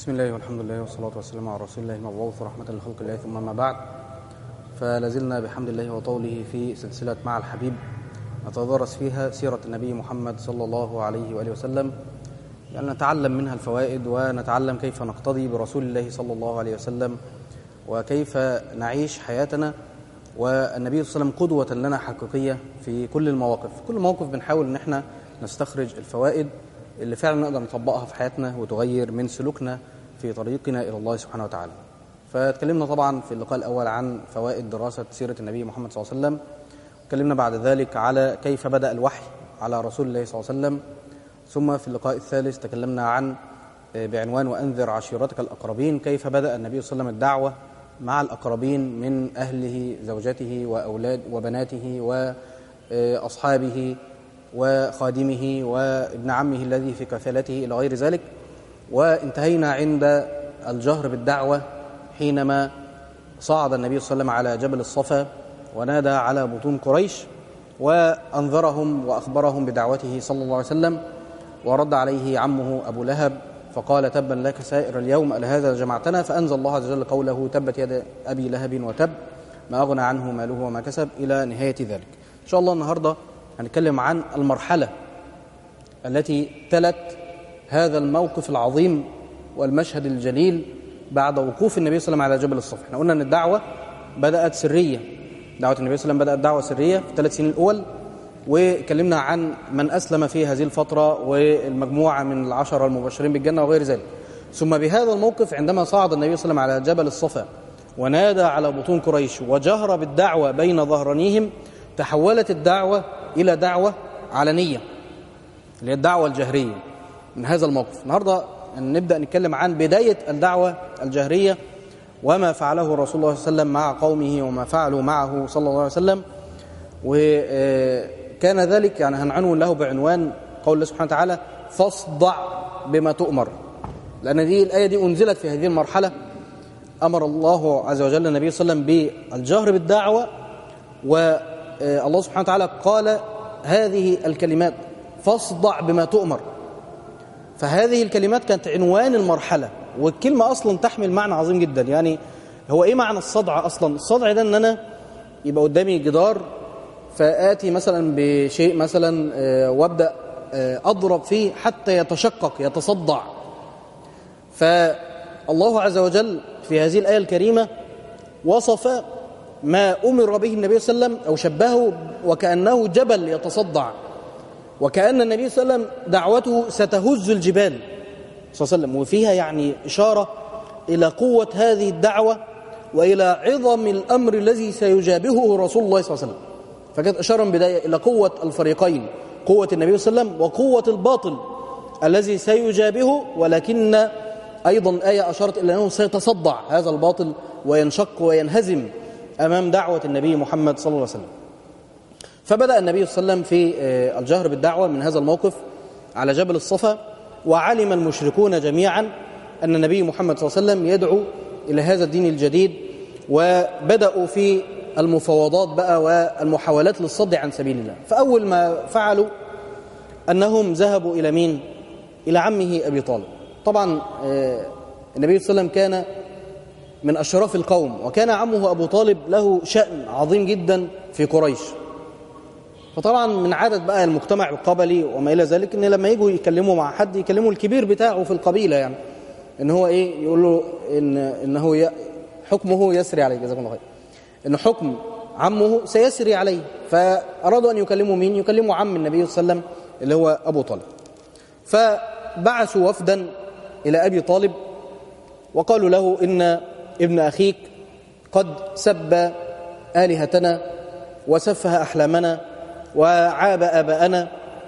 بسم الله والحمد لله والصلاة والسلام على رسول الله المبعوث رحمة لخلق الله ثم ما بعد فلازلنا بحمد الله وطوله في سلسلة مع الحبيب نتدرس فيها سيرة النبي محمد صلى الله عليه وآله وسلم يعني نتعلم منها الفوائد ونتعلم كيف نقتضي برسول الله صلى الله عليه وسلم وكيف نعيش حياتنا والنبي صلى الله عليه وسلم قدوة لنا حقيقية في كل المواقف في كل موقف بنحاول ان احنا نستخرج الفوائد اللي فعلا نقدر نطبقها في حياتنا وتغير من سلوكنا في طريقنا الى الله سبحانه وتعالى. فتكلمنا طبعا في اللقاء الاول عن فوائد دراسه سيره النبي محمد صلى الله عليه وسلم. تكلمنا بعد ذلك على كيف بدا الوحي على رسول الله صلى الله عليه وسلم. ثم في اللقاء الثالث تكلمنا عن بعنوان وانذر عشيرتك الاقربين كيف بدا النبي صلى الله عليه وسلم الدعوه مع الاقربين من اهله زوجته واولاد وبناته واصحابه وخادمه وابن عمه الذي في كفالته الى غير ذلك وانتهينا عند الجهر بالدعوه حينما صعد النبي صلى الله عليه وسلم على جبل الصفا ونادى على بطون قريش وانذرهم واخبرهم بدعوته صلى الله عليه وسلم ورد عليه عمه ابو لهب فقال تبا لك سائر اليوم لهذا جمعتنا فانزل الله عز وجل قوله تبت يد ابي لهب وتب ما اغنى عنه ماله وما كسب الى نهايه ذلك. ان شاء الله النهارده هنتكلم عن المرحله التي تلت هذا الموقف العظيم والمشهد الجليل بعد وقوف النبي صلى الله عليه وسلم على جبل الصفا. احنا قلنا ان الدعوه بدات سريه. دعوه النبي صلى الله عليه وسلم بدات دعوه سريه في الثلاث سنين الاول وكلمنا عن من أسلم في هذه الفترة والمجموعة من العشرة المبشرين بالجنة وغير ذلك ثم بهذا الموقف عندما صعد النبي صلى الله عليه وسلم على جبل الصفا ونادى على بطون قريش وجهر بالدعوة بين ظهرانيهم تحولت الدعوة إلى دعوة علنية اللي هي الدعوة الجهرية من هذا الموقف النهاردة نبدأ نتكلم عن بداية الدعوة الجهرية وما فعله رسول الله صلى الله عليه وسلم مع قومه وما فعلوا معه صلى الله عليه وسلم و كان ذلك يعني هنعنون له بعنوان قول الله سبحانه وتعالى فاصدع بما تؤمر لأن دي الآية دي أنزلت في هذه المرحلة أمر الله عز وجل النبي صلى الله عليه وسلم بالجهر بالدعوة والله سبحانه وتعالى قال هذه الكلمات فاصدع بما تؤمر فهذه الكلمات كانت عنوان المرحلة والكلمة أصلا تحمل معنى عظيم جدا يعني هو إيه معنى الصدع أصلا الصدع ده أن أنا يبقى قدامي جدار فآتي مثلا بشيء مثلا وابدأ أضرب فيه حتى يتشقق يتصدع فالله عز وجل في هذه الآية الكريمة وصف ما أمر به النبي صلى الله عليه وسلم أو شبهه وكأنه جبل يتصدع وكأن النبي صلى الله عليه وسلم دعوته ستهز الجبال صلى الله عليه وسلم وفيها يعني إشارة إلى قوة هذه الدعوة وإلى عظم الأمر الذي سيجابهه رسول الله صلى الله عليه وسلم فكانت إشارة من بداية إلى قوة الفريقين قوة النبي صلى الله عليه وسلم وقوة الباطل الذي سيجابهه ولكن أيضا آية أشارت إلى أنه سيتصدع هذا الباطل وينشق وينهزم أمام دعوة النبي محمد صلى الله عليه وسلم فبدأ النبي صلى الله عليه وسلم في الجهر بالدعوة من هذا الموقف على جبل الصفا وعلم المشركون جميعا أن النبي محمد صلى الله عليه وسلم يدعو إلى هذا الدين الجديد وبدأوا في المفاوضات بقى والمحاولات للصد عن سبيل الله فأول ما فعلوا أنهم ذهبوا إلى مين؟ إلى عمه أبي طالب طبعا النبي صلى الله عليه وسلم كان من أشراف القوم وكان عمه أبو طالب له شأن عظيم جدا في قريش فطبعا من عادة بقى المجتمع القبلي وما إلى ذلك إن لما يجوا يكلموا مع حد يكلموا الكبير بتاعه في القبيلة يعني إن هو إيه يقول له إن إنه حكمه يسري عليه جزاكم الله خير ان حكم عمه سيسري عليه فارادوا ان يكلموا مين يكلموا عم النبي صلى الله عليه وسلم اللي هو ابو طالب فبعثوا وفدا الى ابي طالب وقالوا له ان ابن اخيك قد سب الهتنا وسفه احلامنا وعاب اباءنا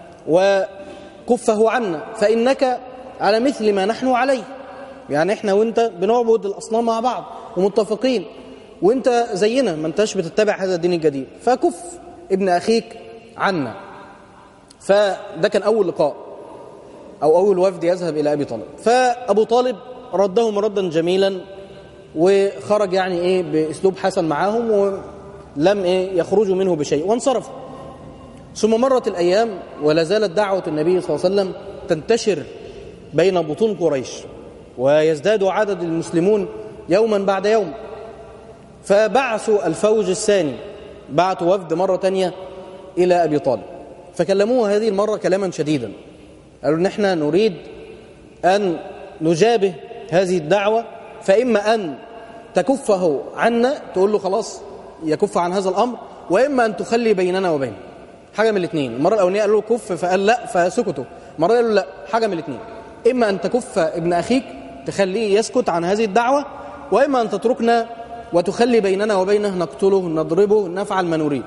وكفه عنا فانك على مثل ما نحن عليه يعني احنا وانت بنعبد الاصنام مع بعض ومتفقين وانت زينا ما انتش بتتبع هذا الدين الجديد فكف ابن اخيك عنا فده كان اول لقاء او اول وفد يذهب الى ابي طالب فابو طالب ردهم ردا جميلا وخرج يعني ايه باسلوب حسن معاهم ولم ايه يخرجوا منه بشيء وانصرفوا ثم مرت الايام ولا زالت دعوه النبي صلى الله عليه وسلم تنتشر بين بطون قريش ويزداد عدد المسلمون يوما بعد يوم فبعثوا الفوج الثاني بعثوا وفد مرة تانية إلى أبي طالب فكلموه هذه المرة كلاما شديدا قالوا ان احنا نريد أن نجابه هذه الدعوة فإما أن تكفه عنا تقول له خلاص يكف عن هذا الأمر وإما أن تخلي بيننا وبينه حاجة من الاثنين المرة الأولانية قالوا له كف فقال لا فسكتوا المرة قالوا لا حاجة من الاثنين إما أن تكف ابن أخيك تخليه يسكت عن هذه الدعوة وإما أن تتركنا وتخلي بيننا وبينه نقتله نضربه نفعل ما نريد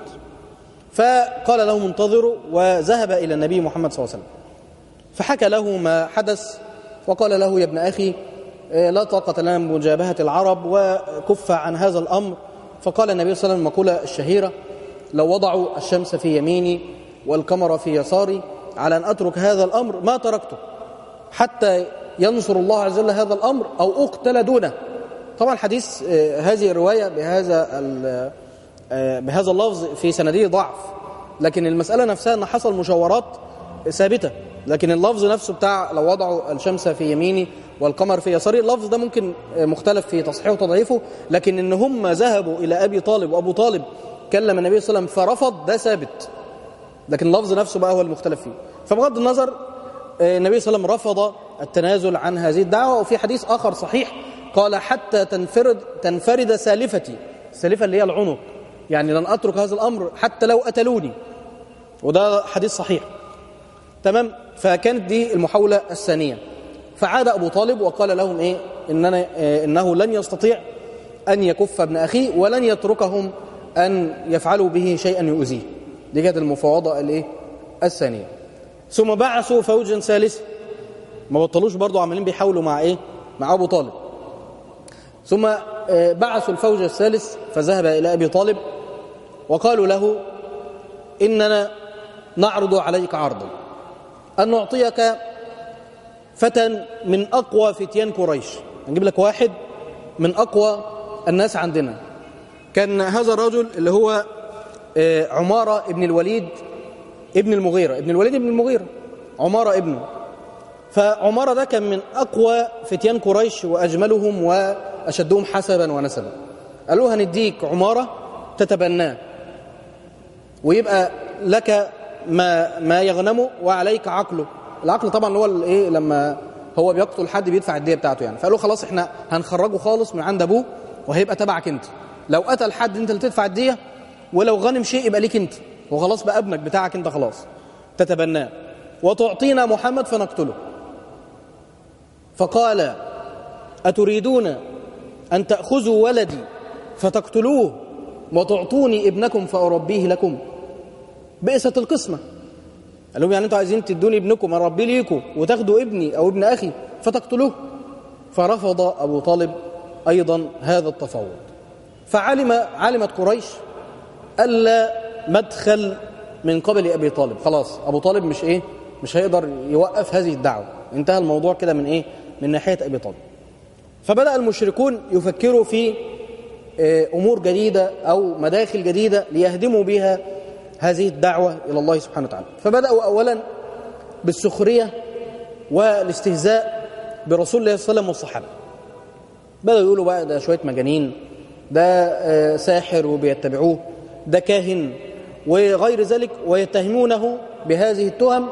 فقال له منتظره وذهب إلى النبي محمد صلى الله عليه وسلم فحكى له ما حدث وقال له يا ابن أخي لا طاقة لنا بمجابهة العرب وكف عن هذا الأمر فقال النبي صلى الله عليه وسلم المقولة الشهيرة لو وضعوا الشمس في يميني والقمر في يساري على أن أترك هذا الأمر ما تركته حتى ينصر الله عز وجل هذا الأمر أو أقتل دونه طبعا حديث هذه الرواية بهذا بهذا اللفظ في سنده ضعف لكن المسألة نفسها أن حصل مشاورات ثابتة لكن اللفظ نفسه بتاع لو وضعوا الشمس في يميني والقمر في يساري اللفظ ده ممكن مختلف في تصحيحه وتضعيفه لكن ان هم ذهبوا الى ابي طالب وابو طالب كلم النبي صلى الله عليه وسلم فرفض ده ثابت لكن اللفظ نفسه بقى هو المختلف فيه فبغض النظر النبي صلى الله عليه وسلم رفض التنازل عن هذه الدعوه وفي حديث اخر صحيح قال حتى تنفرد تنفرد سالفتي السالفه اللي هي العنق يعني لن اترك هذا الامر حتى لو قتلوني وده حديث صحيح تمام فكانت دي المحاوله الثانيه فعاد ابو طالب وقال لهم ايه اننا إيه انه لن يستطيع ان يكف ابن اخيه ولن يتركهم ان يفعلوا به شيئا يؤذيه دي كانت المفاوضه الايه الثانيه ثم بعثوا فوجا ثالثا ما بطلوش برضو عمالين بيحاولوا مع ايه مع ابو طالب ثم بعثوا الفوج الثالث فذهب الى ابي طالب وقالوا له اننا نعرض عليك عرضا ان نعطيك فتى من اقوى فتيان قريش نجيب لك واحد من اقوى الناس عندنا كان هذا الرجل اللي هو عمارة ابن الوليد ابن المغيرة ابن الوليد ابن المغيرة عمارة ابنه فعمارة ده كان من أقوى فتيان قريش وأجملهم وأشدهم حسبا ونسبا قالوا هنديك عمارة تتبناه ويبقى لك ما ما يغنمه وعليك عقله العقل طبعا اللي هو الايه لما هو بيقتل حد بيدفع الديه بتاعته يعني فقالوا خلاص احنا هنخرجه خالص من عند ابوه وهيبقى تبعك انت لو قتل حد انت اللي تدفع الديه ولو غنم شيء يبقى ليك انت وخلاص بقى ابنك بتاعك انت خلاص تتبناه وتعطينا محمد فنقتله فقال أتريدون أن تأخذوا ولدي فتقتلوه وتعطوني ابنكم فأربيه لكم بئست القسمة قال لهم يعني انتوا عايزين تدوني ابنكم اربيه ليكم وتاخدوا ابني او ابن اخي فتقتلوه فرفض ابو طالب ايضا هذا التفاوض فعلم علمت قريش الا مدخل من قبل ابي طالب خلاص ابو طالب مش ايه مش هيقدر يوقف هذه الدعوه انتهى الموضوع كده من ايه من ناحيه ابي طالب فبدا المشركون يفكروا في امور جديده او مداخل جديده ليهدموا بها هذه الدعوه الى الله سبحانه وتعالى فبداوا اولا بالسخريه والاستهزاء برسول الله صلى الله عليه وسلم والصحابه بداوا يقولوا بقى ده شويه مجانين ده ساحر وبيتبعوه ده كاهن وغير ذلك ويتهمونه بهذه التهم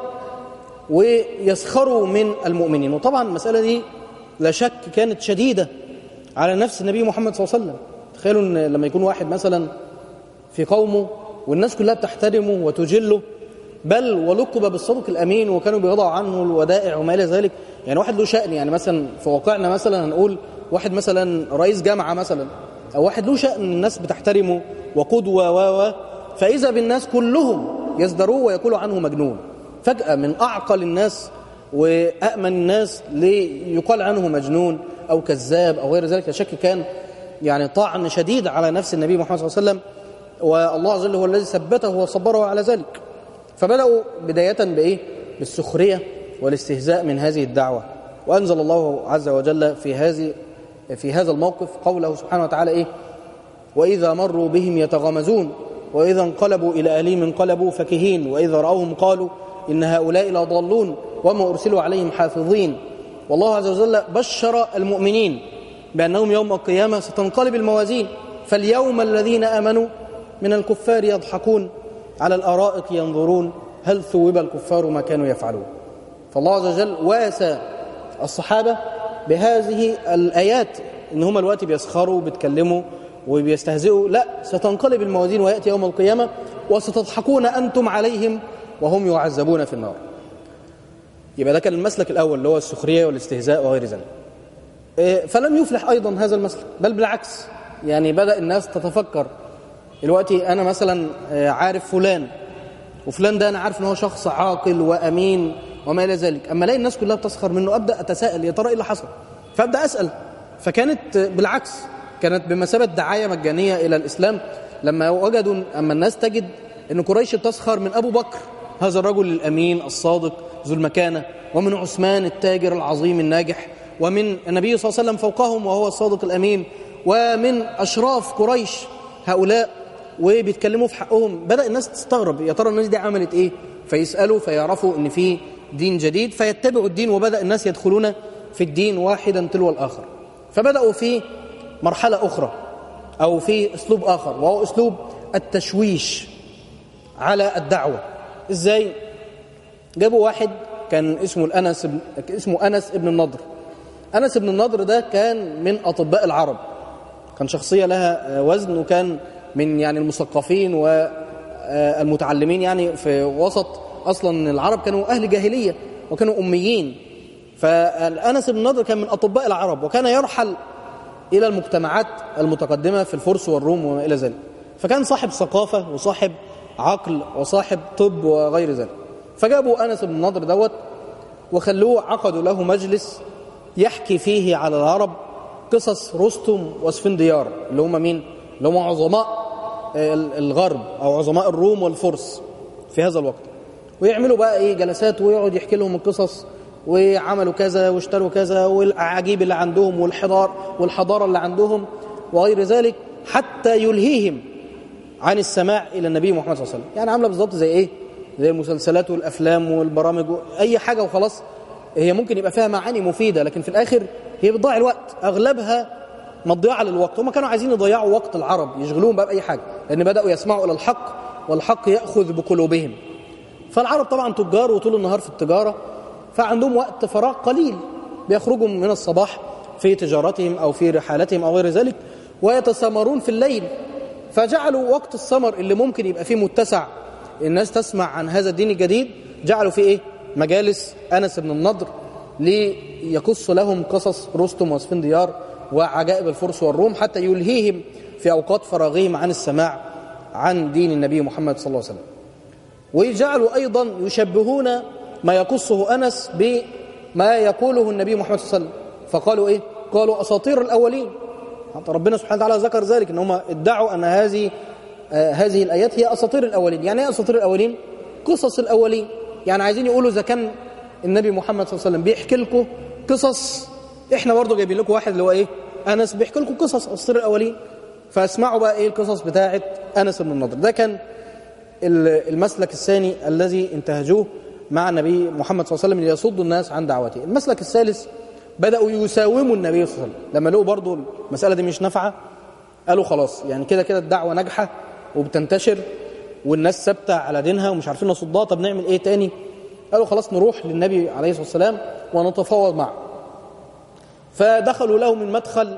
ويسخروا من المؤمنين وطبعا المسألة دي لا شك كانت شديدة على نفس النبي محمد صلى الله عليه وسلم تخيلوا ان لما يكون واحد مثلا في قومه والناس كلها بتحترمه وتجله بل ولقب بالصدق الامين وكانوا بيضعوا عنه الودائع وما الى ذلك يعني واحد له شأن يعني مثلا في واقعنا مثلا هنقول واحد مثلا رئيس جامعه مثلا او واحد له شأن الناس بتحترمه وقدوه و فاذا بالناس كلهم يزدروه ويقولوا عنه مجنون فجأة من أعقل الناس وأأمن الناس ليقال عنه مجنون أو كذاب أو غير ذلك لا شك كان يعني طعن شديد على نفس النبي محمد صلى الله عليه وسلم والله عز وجل هو الذي ثبته وصبره على ذلك فبدأوا بداية بإيه؟ بالسخرية والاستهزاء من هذه الدعوة وأنزل الله عز وجل في هذه في هذا الموقف قوله سبحانه وتعالى إيه؟ وإذا مروا بهم يتغامزون وإذا انقلبوا إلى أهلهم انقلبوا فكهين وإذا رأوهم قالوا إن هؤلاء لضالون وما أرسلوا عليهم حافظين والله عز وجل بشر المؤمنين بأنهم يوم القيامة ستنقلب الموازين فاليوم الذين آمنوا من الكفار يضحكون على الأرائك ينظرون هل ثوب الكفار ما كانوا يفعلون فالله عز وجل واسى الصحابة بهذه الآيات إن هم الوقت بيسخروا بيتكلموا وبيستهزئوا لا ستنقلب الموازين ويأتي يوم القيامة وستضحكون أنتم عليهم وهم يعذبون في النار يبقى ده كان المسلك الأول اللي هو السخرية والاستهزاء وغير ذلك إيه، فلم يفلح أيضا هذا المسلك بل بالعكس يعني بدأ الناس تتفكر دلوقتي أنا مثلا آه، عارف فلان وفلان ده أنا عارف أنه شخص عاقل وأمين وما إلى ذلك أما الاقي الناس كلها بتسخر منه أبدأ أتساءل يا ترى إيه اللي حصل فأبدأ أسأل فكانت بالعكس كانت بمثابة دعاية مجانية إلى الإسلام لما وجدوا أما الناس تجد أن قريش تسخر من أبو بكر هذا الرجل الأمين الصادق ذو المكانة ومن عثمان التاجر العظيم الناجح ومن النبي صلى الله عليه وسلم فوقهم وهو الصادق الأمين ومن أشراف قريش هؤلاء وبيتكلموا في حقهم بدأ الناس تستغرب يا ترى الناس دي عملت إيه فيسألوا فيعرفوا أن في دين جديد فيتبعوا الدين وبدأ الناس يدخلون في الدين واحدا تلو الآخر فبدأوا في مرحلة أخرى أو في أسلوب آخر وهو أسلوب التشويش على الدعوة إزاي؟ جابوا واحد كان اسمه الأنس بن اسمه أنس ابن النضر أنس بن النضر ده كان من أطباء العرب كان شخصية لها وزن وكان من يعني المثقفين والمتعلمين يعني في وسط أصلا العرب كانوا أهل جاهلية وكانوا أميين فالأنس بن النضر كان من أطباء العرب وكان يرحل إلى المجتمعات المتقدمة في الفرس والروم وما إلى ذلك فكان صاحب ثقافة وصاحب عقل وصاحب طب وغير ذلك فجابوا أنس بن النضر دوت وخلوه عقدوا له مجلس يحكي فيه على العرب قصص رستم واسفنديار اللي هم مين؟ اللي هم عظماء الغرب أو عظماء الروم والفرس في هذا الوقت ويعملوا بقى إيه جلسات ويقعد يحكي لهم القصص وعملوا كذا واشتروا كذا والأعاجيب اللي عندهم والحضار والحضارة اللي عندهم وغير ذلك حتى يلهيهم عن السماع إلى النبي محمد صلى الله عليه وسلم يعني عاملة بالظبط زي إيه زي المسلسلات والأفلام والبرامج أي حاجة وخلاص هي ممكن يبقى فيها معاني مفيدة لكن في الآخر هي بتضيع الوقت أغلبها مضيعة للوقت هم كانوا عايزين يضيعوا وقت العرب يشغلوهم بقى بأي حاجة لأن بدأوا يسمعوا إلى الحق والحق يأخذ بقلوبهم فالعرب طبعا تجار وطول النهار في التجارة فعندهم وقت فراغ قليل بيخرجوا من الصباح في تجارتهم أو في رحالتهم أو غير ذلك ويتسامرون في الليل فجعلوا وقت السمر اللي ممكن يبقى فيه متسع الناس تسمع عن هذا الدين الجديد جعلوا فيه إيه؟ مجالس أنس بن النضر ليقص لهم قصص رستم واسفنديار وعجائب الفرس والروم حتى يلهيهم في أوقات فراغهم عن السماع عن دين النبي محمد صلى الله عليه وسلم ويجعلوا أيضا يشبهون ما يقصه أنس بما يقوله النبي محمد صلى الله عليه وسلم فقالوا إيه؟ قالوا أساطير الأولين حتى ربنا سبحانه وتعالى ذكر ذلك ان هم ادعوا ان هذه آه هذه الايات هي اساطير الاولين يعني ايه اساطير الاولين قصص الاولين يعني عايزين يقولوا اذا كان النبي محمد صلى الله عليه وسلم بيحكي لكم قصص احنا برضه جايبين لكم واحد اللي هو ايه انس بيحكي لكم قصص اساطير الاولين فاسمعوا بقى ايه القصص بتاعه انس بن النضر ده كان المسلك الثاني الذي انتهجوه مع النبي محمد صلى الله عليه وسلم ليصدوا الناس عن دعوته المسلك الثالث بدأوا يساوموا النبي صلى الله عليه وسلم لما لقوا برضو المسألة دي مش نافعة قالوا خلاص يعني كده كده الدعوة ناجحة وبتنتشر والناس ثابتة على دينها ومش عارفين نصدها طب نعمل ايه تاني قالوا خلاص نروح للنبي عليه الصلاة والسلام ونتفاوض معه فدخلوا له من مدخل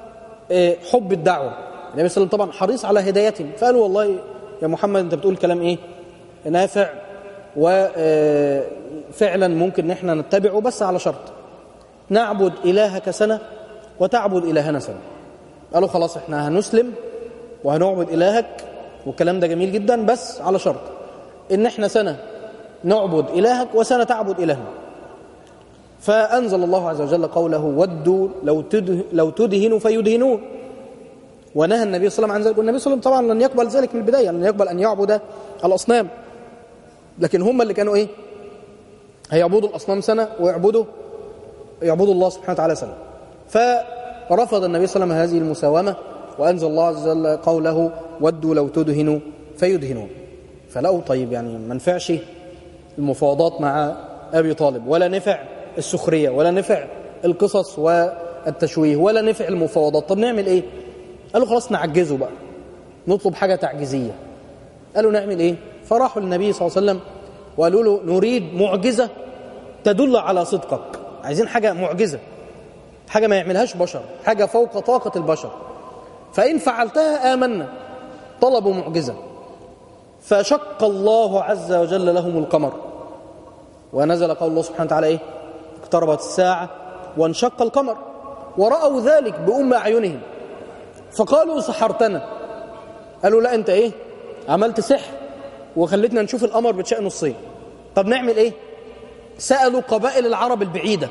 حب الدعوة النبي صلى الله عليه وسلم طبعا حريص على هدايتهم فقالوا والله يا محمد انت بتقول كلام ايه نافع وفعلا ممكن ان احنا نتبعه بس على شرط نعبد إلهك سنة وتعبد إلهنا سنة قالوا خلاص احنا هنسلم وهنعبد إلهك والكلام ده جميل جدا بس على شرط إن احنا سنة نعبد إلهك وسنة تعبد إلهنا فأنزل الله عز وجل قوله ودوا لو, تده لو تدهنوا فيدهنون ونهى النبي صلى الله عليه وسلم عن ذلك والنبي صلى الله عليه وسلم طبعا لن يقبل ذلك من البداية لن يقبل أن يعبد الأصنام لكن هم اللي كانوا إيه هيعبدوا الأصنام سنة ويعبدوا يعبدوا الله سبحانه وتعالى سنة فرفض النبي صلى الله عليه وسلم هذه المساومة وأنزل الله عز وجل قوله ودوا لو تدهنوا فيدهنون فلقوا طيب يعني ما نفعش المفاوضات مع أبي طالب ولا نفع السخرية ولا نفع القصص والتشويه ولا نفع المفاوضات طب نعمل ايه قالوا خلاص نعجزه بقى نطلب حاجة تعجيزية قالوا نعمل ايه فراحوا للنبي صلى الله عليه وسلم وقالوا له نريد معجزة تدل على صدقك عايزين حاجة معجزة حاجة ما يعملهاش بشر حاجة فوق طاقة البشر فإن فعلتها آمنا طلبوا معجزة فشق الله عز وجل لهم القمر ونزل قول الله سبحانه وتعالى إيه اقتربت الساعة وانشق القمر ورأوا ذلك بأم أعينهم فقالوا سحرتنا قالوا لا أنت إيه عملت سحر وخلتنا نشوف القمر بتشق نصين طب نعمل إيه سألوا قبائل العرب البعيدة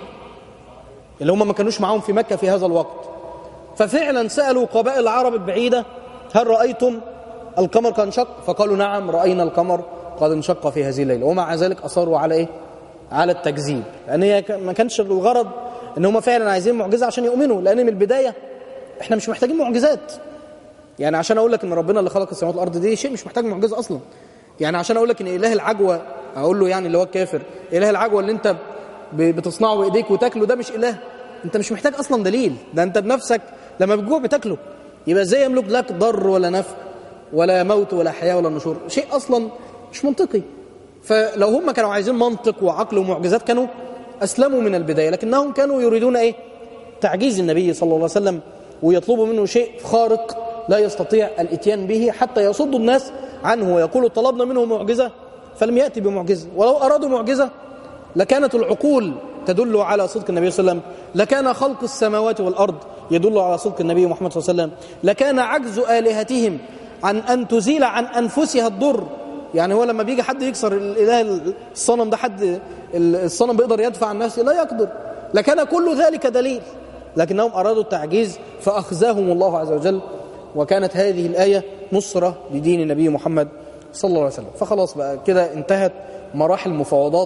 اللي هم ما كانوش معاهم في مكة في هذا الوقت ففعلا سألوا قبائل العرب البعيدة هل رأيتم القمر قد انشق فقالوا نعم رأينا القمر قد انشق في هذه الليلة ومع ذلك أصروا على إيه على التكذيب لأن هي ما كانش الغرض إن هم فعلا عايزين معجزة عشان يؤمنوا لأن من البداية إحنا مش محتاجين معجزات يعني عشان أقول لك إن ربنا اللي خلق السماوات والأرض دي شيء مش محتاج معجزة أصلا يعني عشان أقول لك إن إله العجوة أقول له يعني اللي هو الكافر إله العجوة اللي أنت بتصنعه بإيديك وتاكله ده مش إله أنت مش محتاج أصلا دليل ده أنت بنفسك لما بتجوع بتاكله يبقى ازاي يملك لك ضر ولا نفع ولا موت ولا حياة ولا نشور شيء أصلا مش منطقي فلو هم كانوا عايزين منطق وعقل ومعجزات كانوا أسلموا من البداية لكنهم كانوا يريدون إيه تعجيز النبي صلى الله عليه وسلم ويطلبوا منه شيء خارق لا يستطيع الاتيان به حتى يصد الناس عنه ويقولوا طلبنا منه معجزة فلم يأتي بمعجزة ولو أرادوا معجزة لكانت العقول تدل على صدق النبي صلى الله عليه وسلم لكان خلق السماوات والأرض يدل على صدق النبي محمد صلى الله عليه وسلم لكان عجز آلهتهم عن أن تزيل عن أنفسها الضر يعني هو لما بيجي حد يكسر الإله الصنم ده حد الصنم بيقدر يدفع عن نفسه لا يقدر لكان كل ذلك دليل لكنهم أرادوا التعجيز فأخزاهم الله عز وجل وكانت هذه الآية نصرة لدين النبي محمد صلى الله عليه وسلم فخلاص بقى كده انتهت مراحل المفاوضات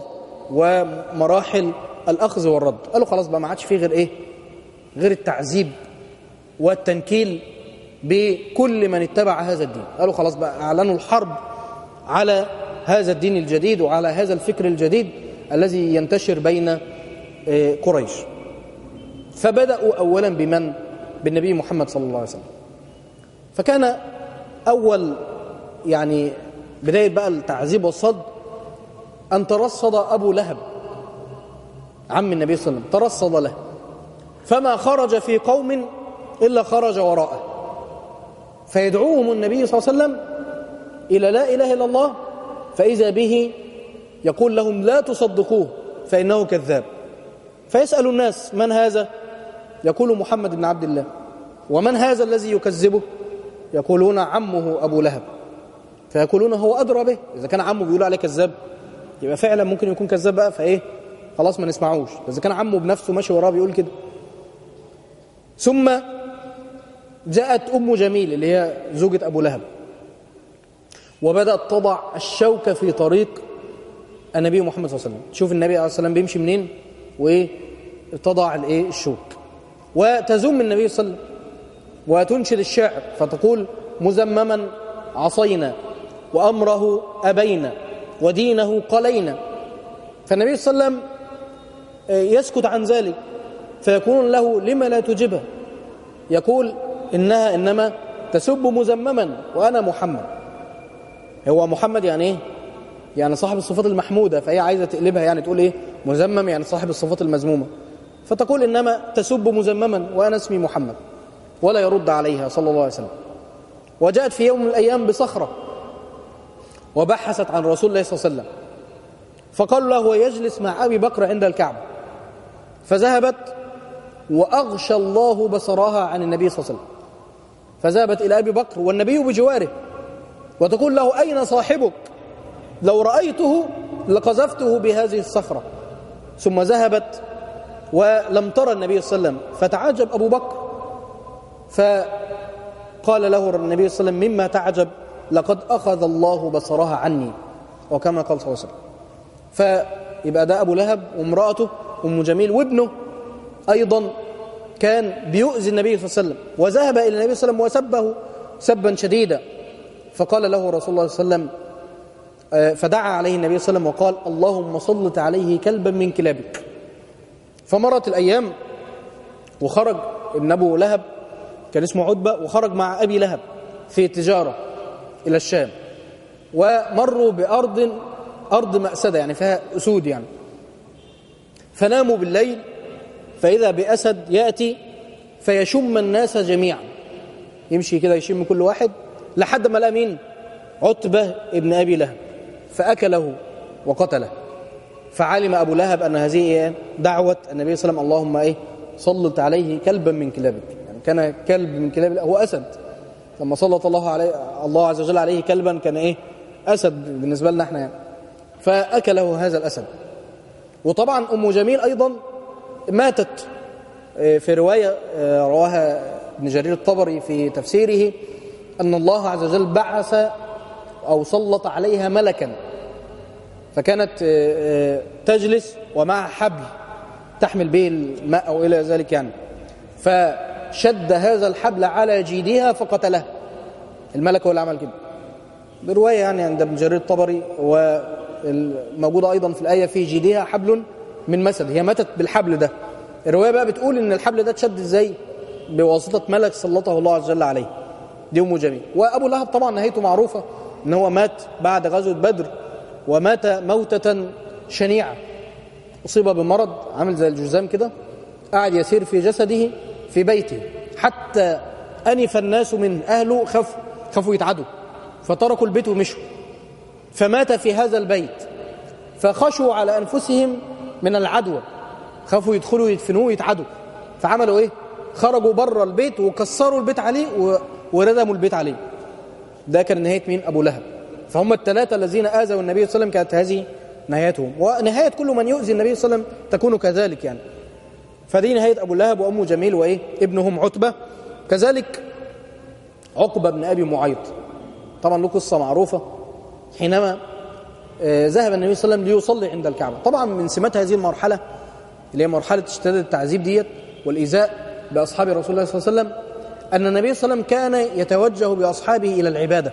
ومراحل الأخذ والرد قالوا خلاص بقى ما عادش فيه غير إيه غير التعذيب والتنكيل بكل من اتبع هذا الدين قالوا خلاص بقى أعلنوا الحرب على هذا الدين الجديد وعلى هذا الفكر الجديد الذي ينتشر بين قريش فبدأوا أولا بمن بالنبي محمد صلى الله عليه وسلم فكان أول يعني بداية بقى التعذيب والصد أن ترصد أبو لهب عم النبي صلى الله عليه وسلم ترصد له فما خرج في قوم إلا خرج وراءه فيدعوهم النبي صلى الله عليه وسلم إلى لا إله إلا الله فإذا به يقول لهم لا تصدقوه فإنه كذاب فيسأل الناس من هذا يقول محمد بن عبد الله ومن هذا الذي يكذبه يقولون عمه أبو لهب فيقولون هو أدرى به إذا كان عمه بيقول عليه كذاب يبقى فعلا ممكن يكون كذاب بقى فإيه خلاص ما نسمعوش إذا كان عمه بنفسه ماشي وراه بيقول كده ثم جاءت أم جميل اللي هي زوجة أبو لهب وبدأت تضع الشوكة في طريق النبي محمد صلى الله عليه وسلم تشوف النبي عليه الصلاة والسلام بيمشي منين وإيه تضع الإيه الشوك وتزم النبي صلى الله عليه وسلم وتنشد الشعر فتقول مزمما عصينا وأمره أبينا ودينه قلينا فالنبي صلى الله عليه وسلم يسكت عن ذلك فيقولون له لما لا تجبه يقول إنها إنما تسب مزمما وأنا محمد هو محمد يعني إيه يعني صاحب الصفات المحمودة فهي عايزة تقلبها يعني تقول إيه مزمم يعني صاحب الصفات المذمومة فتقول إنما تسب مزمما وأنا اسمي محمد ولا يرد عليها صلى الله عليه وسلم وجاءت في يوم من الأيام بصخرة وبحثت عن رسول الله صلى الله عليه وسلم فقال له هو يجلس مع أبي بكر عند الكعبة فذهبت وأغشى الله بصرها عن النبي صلى الله عليه وسلم فذهبت إلى أبي بكر والنبي بجواره وتقول له أين صاحبك لو رأيته لقذفته بهذه الصخرة ثم ذهبت ولم ترى النبي صلى الله عليه وسلم فتعجب أبو بكر فقال له النبي صلى الله عليه وسلم مما تعجب لقد أخذ الله بصرها عني وكما قال صلى الله عليه وسلم فيبقى ده أبو لهب وامرأته أم جميل وابنه أيضا كان بيؤذي النبي صلى الله عليه وسلم وذهب إلى النبي صلى الله عليه وسلم وسبه سبا شديدا فقال له رسول الله صلى الله عليه وسلم فدعا عليه النبي صلى الله عليه وسلم وقال اللهم صلت عليه كلبا من كلابك فمرت الأيام وخرج ابن أبو لهب كان اسمه عتبة وخرج مع أبي لهب في تجارة إلى الشام ومروا بأرض أرض مأسدة يعني فيها أسود يعني فناموا بالليل فإذا بأسد يأتي فيشم الناس جميعا يمشي كده يشم كل واحد لحد ما لقى مين عتبة ابن أبي لهب فأكله وقتله فعلم أبو لهب أن هذه إيه؟ دعوة النبي صلى الله عليه وسلم اللهم إيه سلط عليه كلبا من كلابك يعني كان كلب من كلاب هو أسد لما سلط الله عليه الله عز وجل عليه كلبا كان إيه أسد بالنسبة لنا احنا يعني فأكله هذا الأسد وطبعا أم جميل أيضا ماتت في رواية رواها ابن جرير الطبري في تفسيره أن الله عز وجل بعث أو سلط عليها ملكا فكانت تجلس ومع حبل تحمل به الماء أو إلى ذلك يعني فشد هذا الحبل على جيدها فقتله الملك هو اللي عمل كده برواية يعني عند ابن جرير الطبري وموجودة أيضا في الآية في جيدها حبل من مسد هي ماتت بالحبل ده الرواية بقى بتقول إن الحبل ده اتشد إزاي بواسطة ملك سلطه الله عز وجل عليه دي أم جميل وأبو لهب طبعا نهايته معروفة إن هو مات بعد غزوة بدر ومات موتة شنيعة أصيب بمرض عامل زي الجزام كده قاعد يسير في جسده في بيته حتى أنف الناس من أهله خفوا خفوا يتعدوا فتركوا البيت ومشوا فمات في هذا البيت فخشوا على أنفسهم من العدوى خافوا يدخلوا يدفنوه ويتعدوا فعملوا ايه خرجوا بره البيت وكسروا البيت عليه وردموا البيت عليه ده كان نهايه مين ابو لهب فهم الثلاثه الذين اذوا النبي صلى الله عليه وسلم كانت هذه نهايتهم ونهايه كل من يؤذي النبي صلى الله عليه وسلم تكون كذلك يعني فدي نهايه ابو لهب وامه جميل وايه ابنهم عتبه كذلك عقبه بن ابي معيط طبعا له قصه معروفه حينما ذهب النبي صلى الله عليه وسلم ليصلي عند الكعبه طبعا من سمات هذه المرحله اللي هي مرحلة اشتداد التعذيب ديت والإيذاء بأصحاب رسول الله صلى الله عليه وسلم أن النبي صلى الله عليه وسلم كان يتوجه بأصحابه إلى العبادة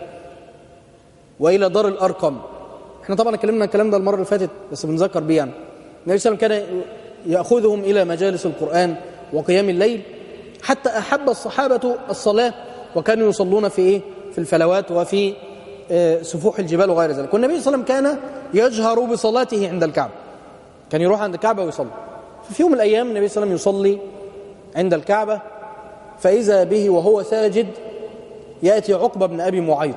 وإلى دار الأرقم احنا طبعا اتكلمنا الكلام ده المرة اللي فاتت بس بنذكر بيه يعني النبي صلى الله عليه وسلم كان يأخذهم إلى مجالس القرآن وقيام الليل حتى أحب الصحابة الصلاة وكانوا يصلون في إيه؟ في الفلوات وفي سفوح الجبال وغير ذلك والنبي صلى الله عليه وسلم كان يجهر بصلاته عند الكعبة كان يروح عند الكعبة ويصلي ففي يوم من الأيام النبي صلى الله عليه وسلم يصلي عند الكعبة فإذا به وهو ساجد يأتي عقبة بن أبي معيط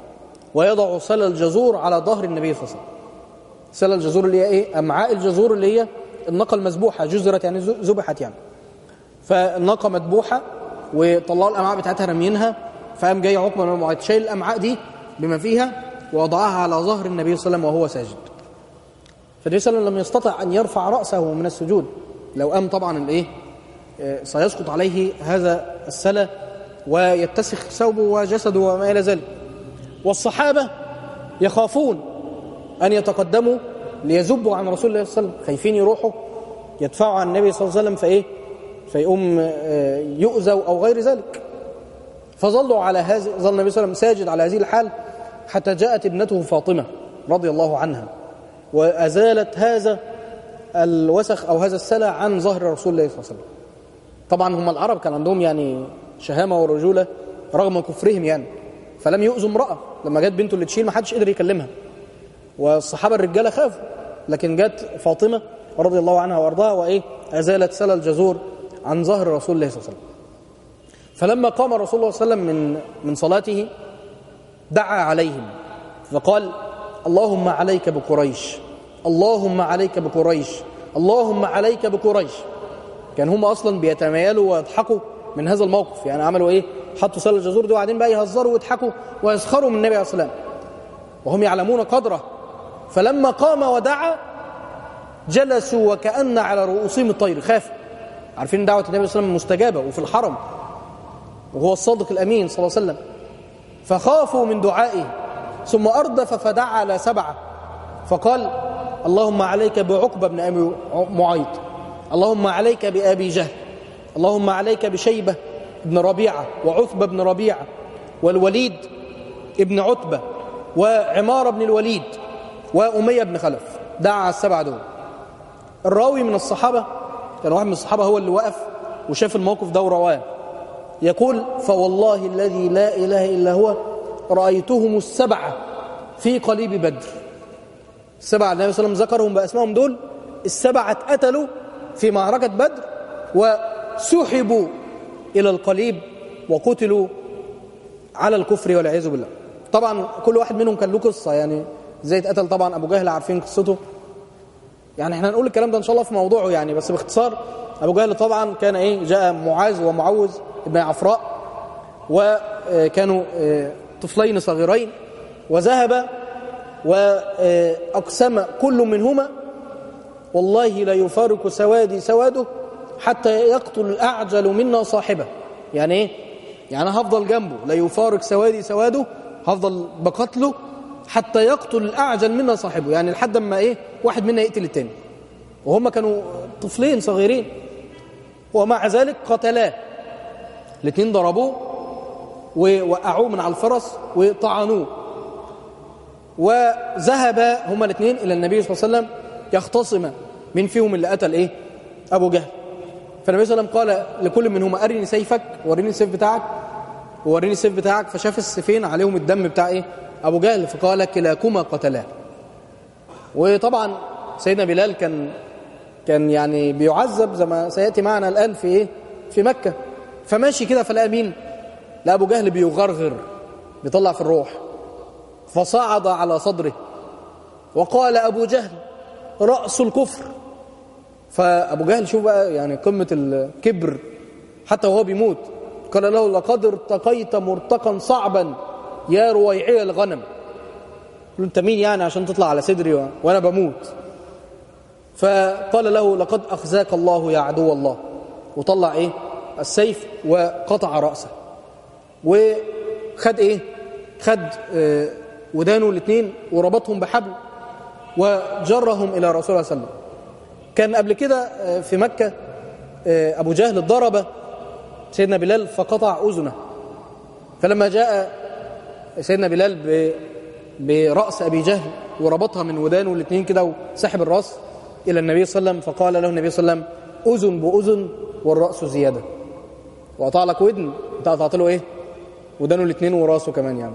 ويضع سل الجزور على ظهر النبي صلى الله عليه وسلم سل الجزور اللي هي إيه؟ أمعاء الجزور اللي هي الناقة المذبوحة جزرت يعني ذبحت يعني فالناقة مذبوحة وطلعوا الأمعاء بتاعتها رمينها فقام جاي عقبة بن أبي معيط شايل الأمعاء دي بما فيها ووضعها على ظهر النبي صلى الله عليه وسلم وهو ساجد فالنبي صلى الله عليه وسلم لم يستطع أن يرفع رأسه من السجود لو قام طبعا الايه سيسقط عليه هذا السلة ويتسخ ثوبه وجسده وما إلى ذلك والصحابة يخافون أن يتقدموا ليزبوا عن رسول الله صلى الله عليه وسلم خايفين يروحوا يدفعوا عن النبي صلى الله عليه وسلم فإيه فيقوم يؤذوا أو غير ذلك فظلوا على هذا ظل النبي صلى الله عليه وسلم ساجد على هذه الحال حتى جاءت ابنته فاطمة رضي الله عنها وأزالت هذا الوسخ أو هذا السلع عن ظهر رسول الله صلى الله عليه وسلم طبعا هم العرب كان عندهم يعني شهامة ورجولة رغم كفرهم يعني فلم يؤذوا امرأة لما جت بنته اللي تشيل ما حدش قدر يكلمها والصحابة الرجالة خافوا لكن جت فاطمة رضي الله عنها وارضاها وإيه أزالت سلى الجزور عن ظهر رسول الله صلى الله عليه وسلم فلما قام رسول الله صلى الله عليه وسلم من من صلاته دعا عليهم فقال اللهم عليك بقريش اللهم عليك بقريش اللهم عليك بقريش كان هم اصلا بيتمايلوا ويضحكوا من هذا الموقف يعني عملوا ايه حطوا سله الجزور دي وبعدين بقى يهزروا ويضحكوا ويسخروا من النبي عليه الصلاه والسلام وهم يعلمون قدره فلما قام ودعا جلسوا وكأن على رؤوسهم الطير خافوا عارفين دعوة النبي صلى الله عليه وسلم مستجابة وفي الحرم وهو الصادق الأمين صلى الله عليه وسلم فخافوا من دعائه ثم أردف فدعا على سبعة فقال اللهم عليك بعقبة بن أبي معيط اللهم عليك بأبي جهل اللهم عليك بشيبة بن ربيعة وعثبة بن ربيعة والوليد ابن عتبة وعمار بن الوليد وأمية بن خلف دعا على السبعة دول الراوي من الصحابة كان واحد من الصحابة هو اللي وقف وشاف الموقف ده ورواه يقول فوالله الذي لا إله إلا هو رأيتهم السبعة في قليب بدر السبعة النبي صلى الله عليه وسلم ذكرهم بأسمائهم دول السبعة اتقتلوا في معركة بدر وسحبوا إلى القليب وقتلوا على الكفر والعياذ بالله طبعا كل واحد منهم كان له قصة يعني زي اتقتل طبعا أبو جهل عارفين قصته يعني احنا هنقول الكلام ده إن شاء الله في موضوعه يعني بس باختصار أبو جهل طبعا كان إيه جاء معاذ ومعوذ ابن عفراء وكانوا طفلين صغيرين وذهب وأقسم كل منهما والله لا يفارق سوادي سواده حتى يقتل الأعجل منا صاحبه يعني إيه؟ يعني أنا هفضل جنبه لا يفارق سوادي سواده هفضل بقتله حتى يقتل الأعجل منا صاحبه يعني لحد ما إيه واحد منا يقتل التاني وهم كانوا طفلين صغيرين ومع ذلك قتلاه الاثنين ضربوه ووقعوه من على الفرس وطعنوه وذهب هما الاثنين إلى النبي صلى الله عليه وسلم يختصما من فيهم اللي قتل إيه أبو جهل فالنبي صلى الله عليه وسلم قال لكل منهما أرني سيفك وريني السيف بتاعك ووريني السيف بتاعك فشاف السيفين عليهم الدم بتاع إيه أبو جهل فقال كلاكما قتلاه وطبعا سيدنا بلال كان كان يعني بيعذب زي ما سيأتي معنا الآن في إيه في مكة فماشي كده فلقى مين لقى أبو جهل بيغرغر بيطلع في الروح فصعد على صدره وقال أبو جهل رأس الكفر فأبو جهل شوف بقى يعني قمة الكبر حتى وهو بيموت قال له لقد ارتقيت مرتقا صعبا يا رويعي الغنم قال انت مين يعني عشان تطلع على صدري وانا بموت فقال له لقد اخزاك الله يا عدو الله وطلع ايه السيف وقطع راسه وخد ايه خد آه ودانه الاثنين وربطهم بحبل وجرهم الى رسول الله صلى الله عليه وسلم كان قبل كده في مكه آه ابو جهل ضرب سيدنا بلال فقطع اذنه فلما جاء سيدنا بلال برأس أبي جهل وربطها من ودانه الاثنين كده وسحب الرأس إلى النبي صلى الله عليه وسلم فقال له النبي صلى الله عليه وسلم أذن بأذن والرأس زيادة وقطع لك ودن انت قطعت له إيه ودانه الاثنين وراسه كمان يعني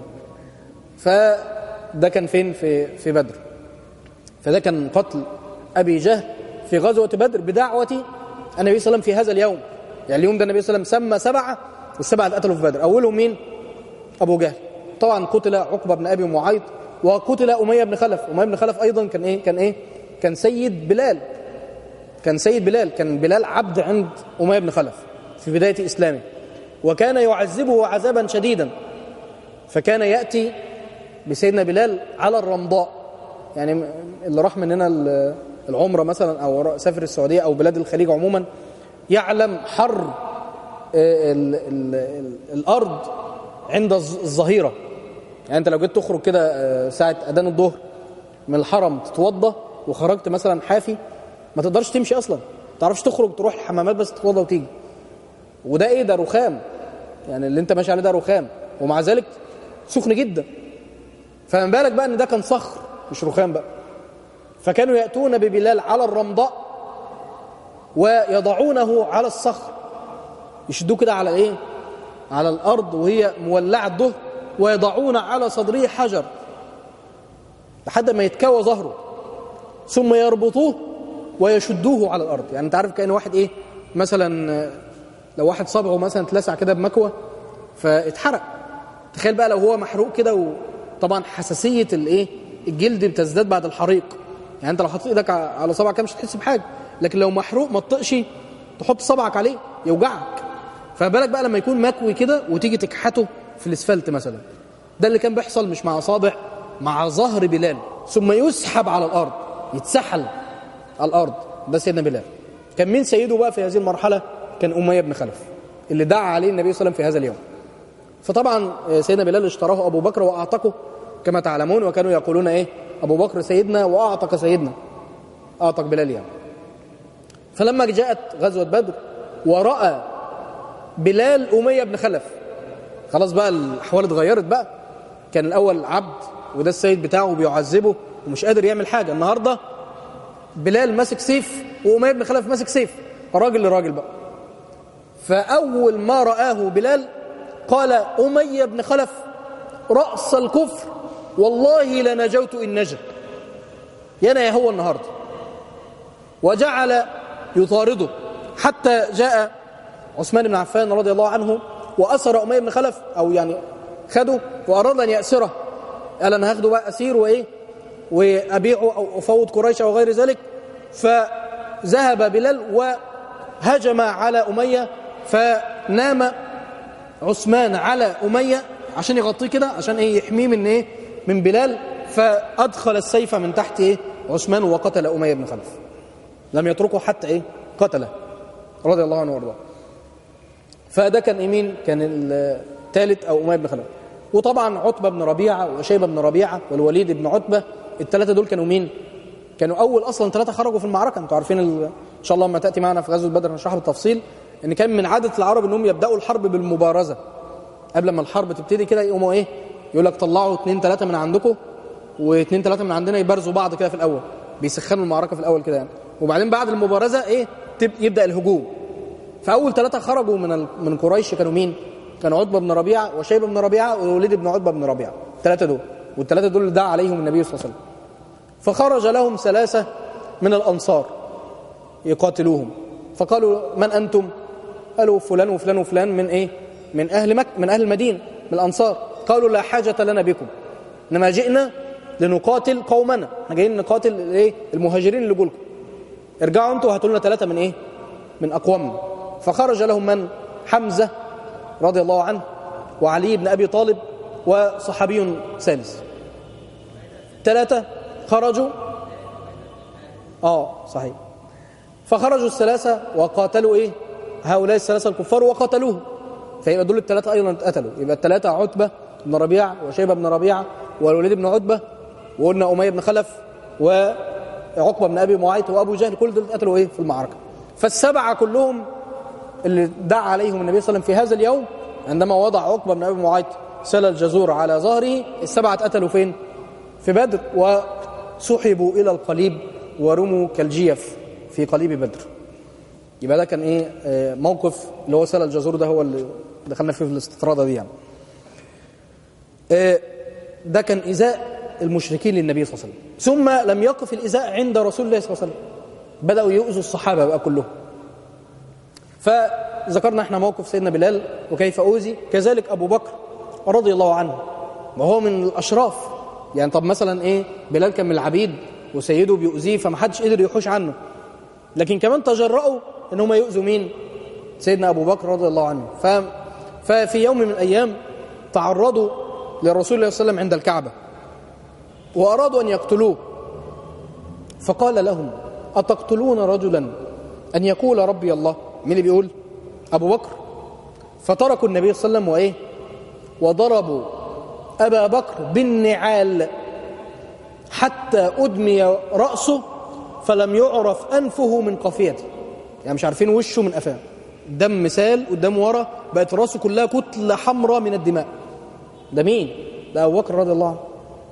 فده كان فين في في بدر فده كان قتل أبي جهل في غزوة بدر بدعوة النبي صلى الله عليه وسلم في هذا اليوم يعني اليوم ده النبي صلى الله عليه وسلم سمى سبعة والسبعة اللي قتلوا في بدر أولهم مين أبو جهل طبعا قتل عقبة بن أبي معيط وقتل أمية بن خلف أمية بن خلف أيضا كان إيه كان إيه كان سيد بلال كان سيد بلال كان بلال عبد عند أمية بن خلف في بداية إسلامه وكان يعذبه عذابا شديدا فكان يأتي بسيدنا بلال على الرمضاء يعني اللي راح مننا العمرة مثلا أو سافر السعودية أو بلاد الخليج عموما يعلم حر ال ال ال الأرض عند الظهيرة يعني أنت لو جيت تخرج كده ساعة أذان الظهر من الحرم تتوضى وخرجت مثلا حافي ما تقدرش تمشي أصلا ما تعرفش تخرج تروح الحمامات بس تتوضى وتيجي وده إيه ده رخام يعني اللي أنت ماشي عليه ده رخام ومع ذلك سخن جدا فما بالك بقى ان ده كان صخر مش رخام بقى فكانوا يأتون ببلال على الرمضاء ويضعونه على الصخر يشدوه كده على ايه على الارض وهي مولعه الظهر ويضعون على صدره حجر لحد ما يتكوى ظهره ثم يربطوه ويشدوه على الارض يعني انت عارف كان واحد ايه مثلا لو واحد صبعه مثلا اتلسع كده بمكوى فاتحرق تخيل بقى لو هو محروق كده وطبعا حساسيه الايه الجلد بتزداد بعد الحريق يعني انت لو حطيت ايدك على صبعك مش هتحس بحاجه لكن لو محروق ما تطقش تحط صبعك عليه يوجعك فبالك بقى لما يكون مكوي كده وتيجي تكحته في الاسفلت مثلا ده اللي كان بيحصل مش مع اصابع مع ظهر بلال ثم يسحب على الارض يتسحل على الارض ده سيدنا بلال كان مين سيده بقى في هذه المرحله كان اميه بن خلف اللي دعا عليه النبي صلى الله عليه وسلم في هذا اليوم فطبعا سيدنا بلال اشتراه ابو بكر واعتقه كما تعلمون وكانوا يقولون ايه ابو بكر سيدنا واعتق سيدنا اعتق بلال يعني فلما جاءت غزوه بدر وراى بلال اميه بن خلف خلاص بقى الاحوال اتغيرت بقى كان الاول عبد وده السيد بتاعه بيعذبه ومش قادر يعمل حاجه النهارده بلال ماسك سيف واميه بن خلف ماسك سيف راجل لراجل بقى فأول ما رآه بلال قال أمية بن خلف رأس الكفر والله لنجوت إن نجا ينا يا هو النهاردة وجعل يطارده حتى جاء عثمان بن عفان رضي الله عنه وأسر أمية بن خلف أو يعني خده وأراد أن يأسره قال أنا هاخده بقى أسير وإيه وأبيعه أو أفوض قريش أو غير ذلك فذهب بلال وهجم على أمية فنام عثمان على أمية عشان يغطيه كده عشان إيه يحميه من إيه من بلال فأدخل السيف من تحت إيه عثمان وقتل أمية بن خلف لم يتركه حتى إيه قتله رضي الله عنه وارضاه فده كان إيمين كان الثالث أو أمية بن خلف وطبعا عتبة بن ربيعة وشيبة بن ربيعة والوليد بن عتبة الثلاثة دول كانوا مين كانوا أول أصلا ثلاثة خرجوا في المعركة أنتوا عارفين ال... إن شاء الله لما تأتي معنا في غزوة بدر نشرحها بالتفصيل إن كان من عادة العرب إنهم يبدأوا الحرب بالمبارزة قبل ما الحرب تبتدي كده يقوموا إيه يقول لك طلعوا اثنين ثلاثة من عندكم واثنين ثلاثة من عندنا يبارزوا بعض كده في الأول بيسخنوا المعركة في الأول كده يعني وبعدين بعد المبارزة إيه تب... يبدأ الهجوم فأول ثلاثة خرجوا من ال... من قريش كانوا مين كانوا عتبة بن ربيعة وشيبة بن ربيعة والوليد بن عتبة بن ربيعة الثلاثة دول والثلاثة دول دعا عليهم النبي صلى الله عليه وسلم فخرج لهم ثلاثة من الأنصار يقاتلوهم فقالوا من أنتم قالوا فلان وفلان وفلان من إيه من أهل مك من أهل المدينة من الأنصار قالوا لا حاجة لنا بكم إنما جئنا لنقاتل قومنا احنا جايين نقاتل إيه المهاجرين اللي جولكم ارجعوا انتوا وهاتوا لنا ثلاثة من إيه من أقوامنا فخرج لهم من حمزة رضي الله عنه وعلي بن أبي طالب وصحابي ثالث ثلاثة خرجوا اه صحيح فخرجوا الثلاثة وقاتلوا ايه هؤلاء الثلاثة الكفار وقتلوه فيبقى دول الثلاثة أيضا اتقتلوا يبقى الثلاثة عتبة بن ربيعة وشيبة بن ربيعة والوليد بن عتبة وقلنا أمية بن خلف وعقبة بن أبي معيط وأبو جهل كل دول اتقتلوا ايه في المعركة فالسبعة كلهم اللي دعا عليهم النبي صلى الله عليه وسلم في هذا اليوم عندما وضع عقبة بن أبي معيط سل الجزور على ظهره السبعة اتقتلوا فين في بدر وسحبوا إلى القليب ورموا كالجيف في قليب بدر يبقى ده كان ايه آه موقف اللي هو سل الجزور ده هو اللي دخلنا فيه في الاستطرادة دي يعني آه ده كان إزاء المشركين للنبي صلى الله عليه وسلم ثم لم يقف الإزاء عند رسول الله صلى الله عليه وسلم بدأوا يؤذوا الصحابة بقى كلهم فذكرنا احنا موقف سيدنا بلال وكيف أوذي كذلك أبو بكر رضي الله عنه وهو من الأشراف يعني طب مثلا ايه بلال كان من العبيد وسيده بيؤذيه فما حدش قدر يحوش عنه لكن كمان تجرأوا ان هم يؤذوا مين سيدنا أبو بكر رضي الله عنه ف... ففي يوم من الأيام تعرضوا لرسول الله صلى الله عليه وسلم عند الكعبة وأرادوا أن يقتلوه فقال لهم أتقتلون رجلا أن يقول ربي الله مين اللي بيقول أبو بكر فتركوا النبي صلى الله عليه وسلم وإيه وضربوا أبا بكر بالنعال حتى أدمي رأسه فلم يعرف أنفه من قافيته يعني مش عارفين وشه من قفاه دم مثال قدام ورا بقت راسه كلها كتلة حمراء من الدماء ده مين ده أبو بكر رضي الله عنه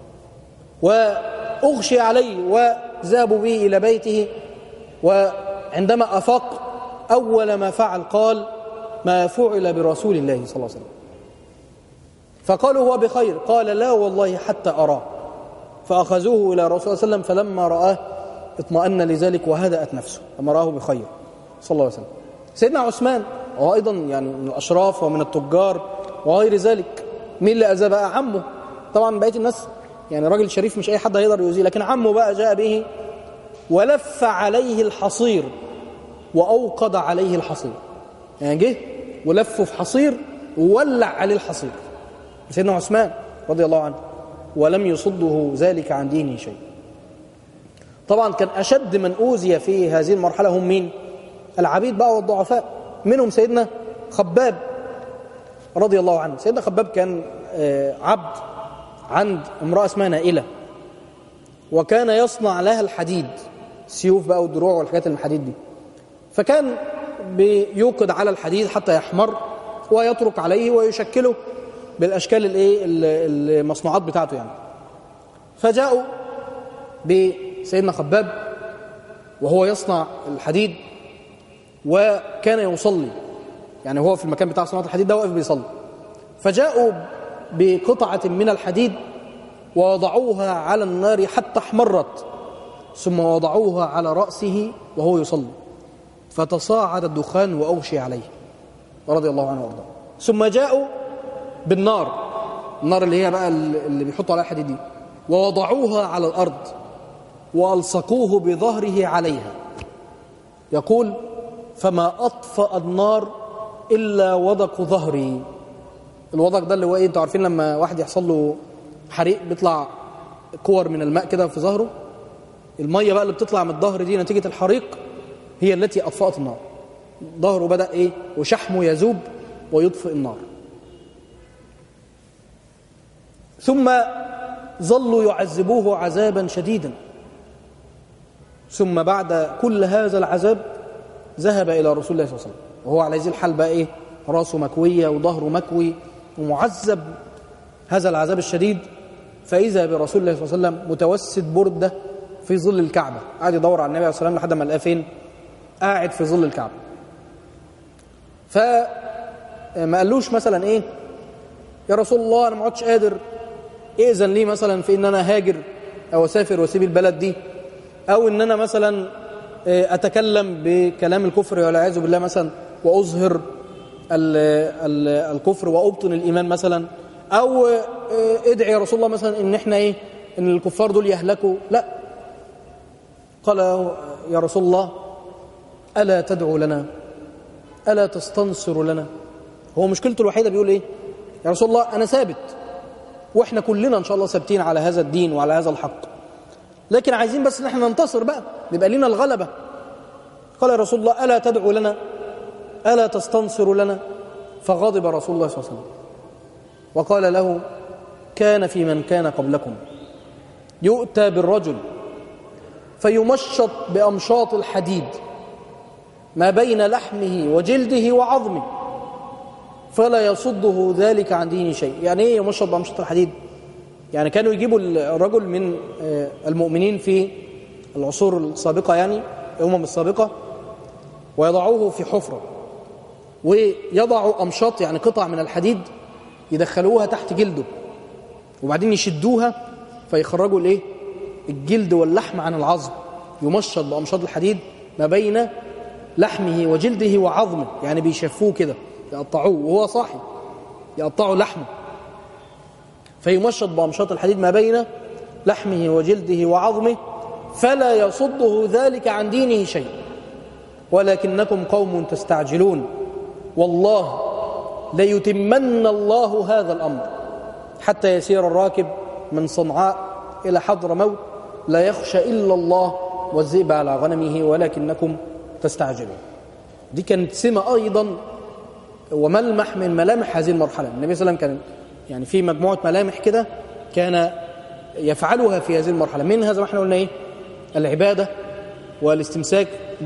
وأغشي عليه وذهبوا به إلى بيته وعندما أفاق أول ما فعل قال ما فعل برسول الله صلى الله عليه وسلم فقالوا هو بخير قال لا والله حتى أراه فأخذوه إلى رسول الله صلى الله عليه وسلم فلما رآه اطمأن لذلك وهدأت نفسه لما رآه بخير صلى الله عليه وسلم سيدنا عثمان وهو أيضا يعني من الأشراف ومن التجار وغير ذلك مين اللي أذى بقى عمه طبعا بقية الناس يعني راجل شريف مش أي حد هيقدر يؤذيه لكن عمه بقى جاء به ولف عليه الحصير وأوقد عليه الحصير يعني جه ولفه في حصير وولع عليه الحصير سيدنا عثمان رضي الله عنه ولم يصده ذلك عن دينه شيء طبعا كان أشد من أوذي في هذه المرحلة هم مين العبيد بقى والضعفاء منهم سيدنا خباب رضي الله عنه سيدنا خباب كان عبد عند امرأة اسمها نائلة وكان يصنع لها الحديد سيوف بقى والدروع والحاجات الحديد دي فكان بيوقد على الحديد حتى يحمر ويترك عليه ويشكله بالاشكال الايه المصنوعات بتاعته يعني فجاءوا بسيدنا خباب وهو يصنع الحديد وكان يصلي يعني هو في المكان بتاع صناعة الحديد ده واقف بيصلي فجاءوا بقطعة من الحديد ووضعوها على النار حتى احمرت ثم وضعوها على رأسه وهو يصلي فتصاعد الدخان وأغشي عليه رضي الله عنه وارضاه ثم جاءوا بالنار النار اللي هي بقى اللي بيحطوا عليها الحديد دي ووضعوها على الأرض وألصقوه بظهره عليها يقول فما أطفأ النار إلا وضق ظهري الوضق ده اللي هو إيه أنتوا عارفين لما واحد يحصل له حريق بيطلع كور من الماء كده في ظهره المية بقى اللي بتطلع من الظهر دي نتيجة الحريق هي التي أطفأت النار ظهره بدأ إيه وشحمه يذوب ويطفئ النار ثم ظلوا يعذبوه عذابا شديدا ثم بعد كل هذا العذاب ذهب إلى رسول الله صلى الله عليه وسلم وهو على هذه الحال بقى إيه راسه مكوية وظهره مكوي ومعذب هذا العذاب الشديد فإذا برسول الله صلى الله عليه وسلم متوسد بردة في ظل الكعبة قاعد يدور على النبي عليه الصلاة والسلام لحد ما لقاه فين قاعد في ظل الكعبة فما قالوش مثلا إيه يا رسول الله أنا ما عدتش قادر إذن لي مثلا في إن أنا هاجر أو أسافر وأسيب البلد دي أو إن أنا مثلا أتكلم بكلام الكفر والعياذ بالله مثلا وأظهر ال ال الكفر وأبطن الإيمان مثلا أو ادعي يا رسول الله مثلا إن إحنا إيه إن الكفار دول يهلكوا لا قال يا رسول الله ألا تدعو لنا ألا تستنصر لنا هو مشكلته الوحيدة بيقول إيه يا رسول الله أنا ثابت وإحنا كلنا إن شاء الله ثابتين على هذا الدين وعلى هذا الحق لكن عايزين بس ان احنا ننتصر بقى يبقى لنا الغلبة قال يا رسول الله ألا تدعو لنا ألا تستنصر لنا فغضب رسول الله صلى الله عليه وسلم وقال له كان في من كان قبلكم يؤتى بالرجل فيمشط بأمشاط الحديد ما بين لحمه وجلده وعظمه فلا يصده ذلك عن دين شيء يعني ايه يمشط بأمشاط الحديد يعني كانوا يجيبوا الرجل من المؤمنين في العصور السابقة يعني الأمم السابقة ويضعوه في حفرة ويضعوا أمشاط يعني قطع من الحديد يدخلوها تحت جلده وبعدين يشدوها فيخرجوا الايه الجلد واللحم عن العظم يمشط بأمشاط الحديد ما بين لحمه وجلده وعظمه يعني بيشفوه كده يقطعوه وهو صاحي يقطعوا لحمه فيمشط بأمشاط الحديد ما بين لحمه وجلده وعظمه فلا يصده ذلك عن دينه شيء ولكنكم قوم تستعجلون والله ليتمن الله هذا الأمر حتى يسير الراكب من صنعاء إلى حضر موت لا يخشى إلا الله والذئب على غنمه ولكنكم تستعجلون دي كانت سمة أيضا وملمح من ملامح هذه المرحلة النبي صلى الله عليه وسلم كان يعني في مجموعة ملامح كده كان يفعلها في هذه المرحلة منها زي ما احنا قلنا ايه العبادة والاستمساك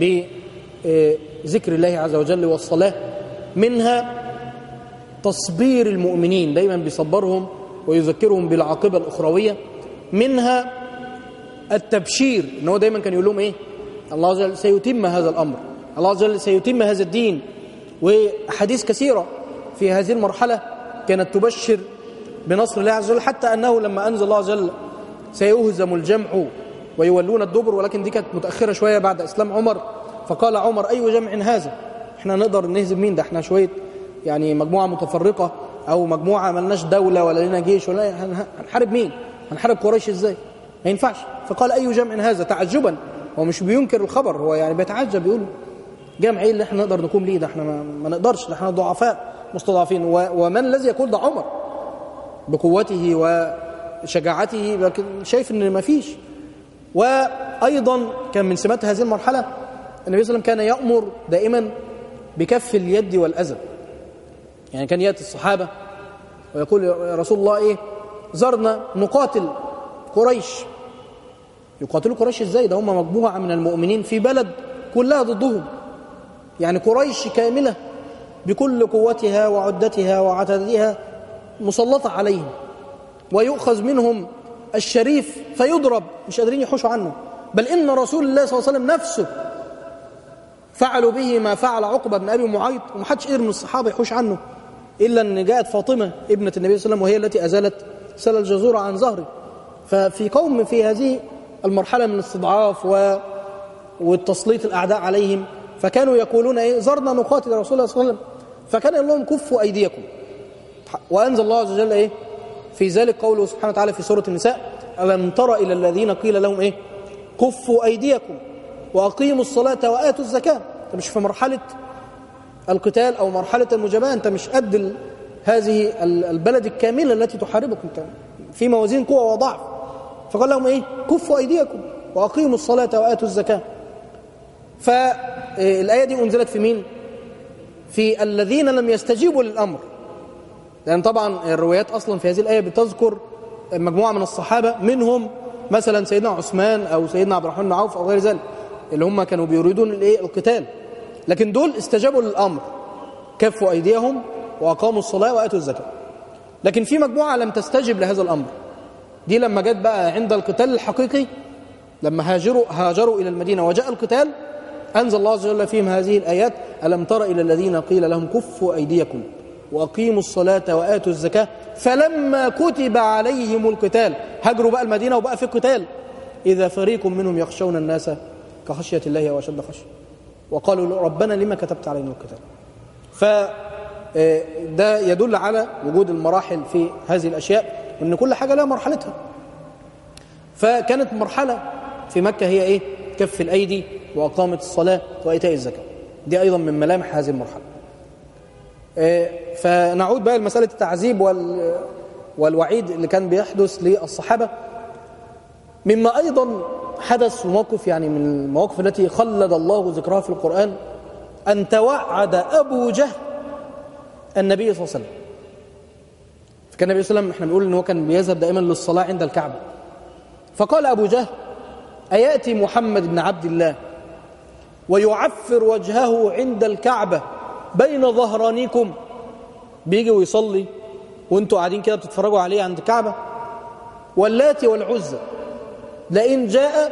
بذكر الله عز وجل والصلاة منها تصبير المؤمنين دايما بيصبرهم ويذكرهم بالعاقبة الأخروية منها التبشير ان هو دايما كان يقول لهم ايه الله عز وجل سيتم هذا الأمر الله عز وجل سيتم هذا الدين وأحاديث كثيرة في هذه المرحلة كانت تبشر بنصر الله عز وجل حتى أنه لما أنزل الله عز وجل سيهزم الجمع ويولون الدبر ولكن دي كانت متأخرة شوية بعد إسلام عمر فقال عمر أي جمع هذا احنا نقدر نهزم مين ده احنا شوية يعني مجموعة متفرقة أو مجموعة ملناش دولة ولا لنا جيش ولا هنحارب مين هنحارب قريش ازاي ما ينفعش فقال أي جمع هذا تعجبا هو مش بينكر الخبر هو يعني بيتعجب بيقول جمع ايه اللي احنا نقدر نقوم ليه ده احنا ما, ما نقدرش ده احنا ضعفاء مستضعفين ومن الذي يقول ده عمر بقوته وشجاعته لكن شايف ان ما فيش وايضا كان من سمات هذه المرحله النبي صلى الله عليه وسلم كان يامر دائما بكف اليد والاذى يعني كان ياتي الصحابه ويقول يا رسول الله ايه زرنا نقاتل قريش يقاتلوا قريش ازاي ده هم مجموعه من المؤمنين في بلد كلها ضدهم يعني قريش كامله بكل قوتها وعدتها وعتادها مسلطة عليهم ويؤخذ منهم الشريف فيضرب مش قادرين يحوشوا عنه بل إن رسول الله صلى الله عليه وسلم نفسه فعلوا به ما فعل عقبة بن أبي معيط ومحدش قدر من الصحابة يحوش عنه إلا أن جاءت فاطمة ابنة النبي صلى الله عليه وسلم وهي التي أزالت سل الجزورة عن ظهره ففي قوم في هذه المرحلة من الاستضعاف و... والتسليط الأعداء عليهم فكانوا يقولون إيه زرنا نقاتل رسول الله صلى الله عليه وسلم فكان يقول لهم كفوا أيديكم وأنزل الله عز وجل إيه في ذلك قوله سبحانه وتعالى في سورة النساء ألم تر إلى الذين قيل لهم إيه كفوا أيديكم وأقيموا الصلاة وآتوا الزكاة أنت مش في مرحلة القتال أو مرحلة المجابهة أنت مش قد ال... هذه البلد الكاملة التي تحاربك أنت في موازين قوة وضعف فقال لهم إيه كفوا أيديكم وأقيموا الصلاة وآتوا الزكاة فالآية دي أنزلت في مين في الذين لم يستجيبوا للأمر لأن طبعا الروايات أصلا في هذه الآية بتذكر مجموعة من الصحابة منهم مثلا سيدنا عثمان أو سيدنا عبد الرحمن بن عوف أو غير ذلك اللي هم كانوا بيريدون الايه القتال لكن دول استجابوا للأمر كفوا أيديهم وأقاموا الصلاة وآتوا الزكاة لكن في مجموعة لم تستجب لهذا الأمر دي لما جت بقى عند القتال الحقيقي لما هاجروا هاجروا إلى المدينة وجاء القتال أنزل الله عز وجل فيهم هذه الآيات ألم تر إلى الذين قيل لهم كفوا أيديكم وأقيموا الصلاة وآتوا الزكاة فلما كتب عليهم القتال هاجروا بقى المدينة وبقى في قتال إذا فريق منهم يخشون الناس كخشية الله أو أشد خشية وقالوا ربنا لما كتبت علينا القتال فده يدل على وجود المراحل في هذه الأشياء وأن كل حاجة لها مرحلتها فكانت مرحلة في مكة هي إيه كف الأيدي وأقامة الصلاة وإيتاء الزكاة دي أيضا من ملامح هذه المرحلة فنعود بقى لمسألة التعذيب وال والوعيد اللي كان بيحدث للصحابة مما أيضا حدث موقف يعني من المواقف التي خلد الله ذكرها في القرآن أن توعد أبو جهل النبي صلى الله عليه وسلم فكان النبي صلى الله عليه وسلم احنا بنقول ان هو كان بيذهب دائما للصلاة عند الكعبة فقال أبو جهل أيأتي محمد بن عبد الله ويعفر وجهه عند الكعبة بين ظهرانيكم بيجي ويصلي وانتوا قاعدين كده بتتفرجوا عليه عند الكعبة واللات والعزى لئن جاء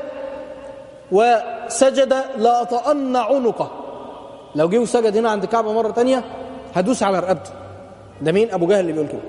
وسجد لأطأن عنقه لو جه وسجد هنا عند الكعبة مرة تانية هدوس على رقبته ده مين أبو جهل اللي بيقول كده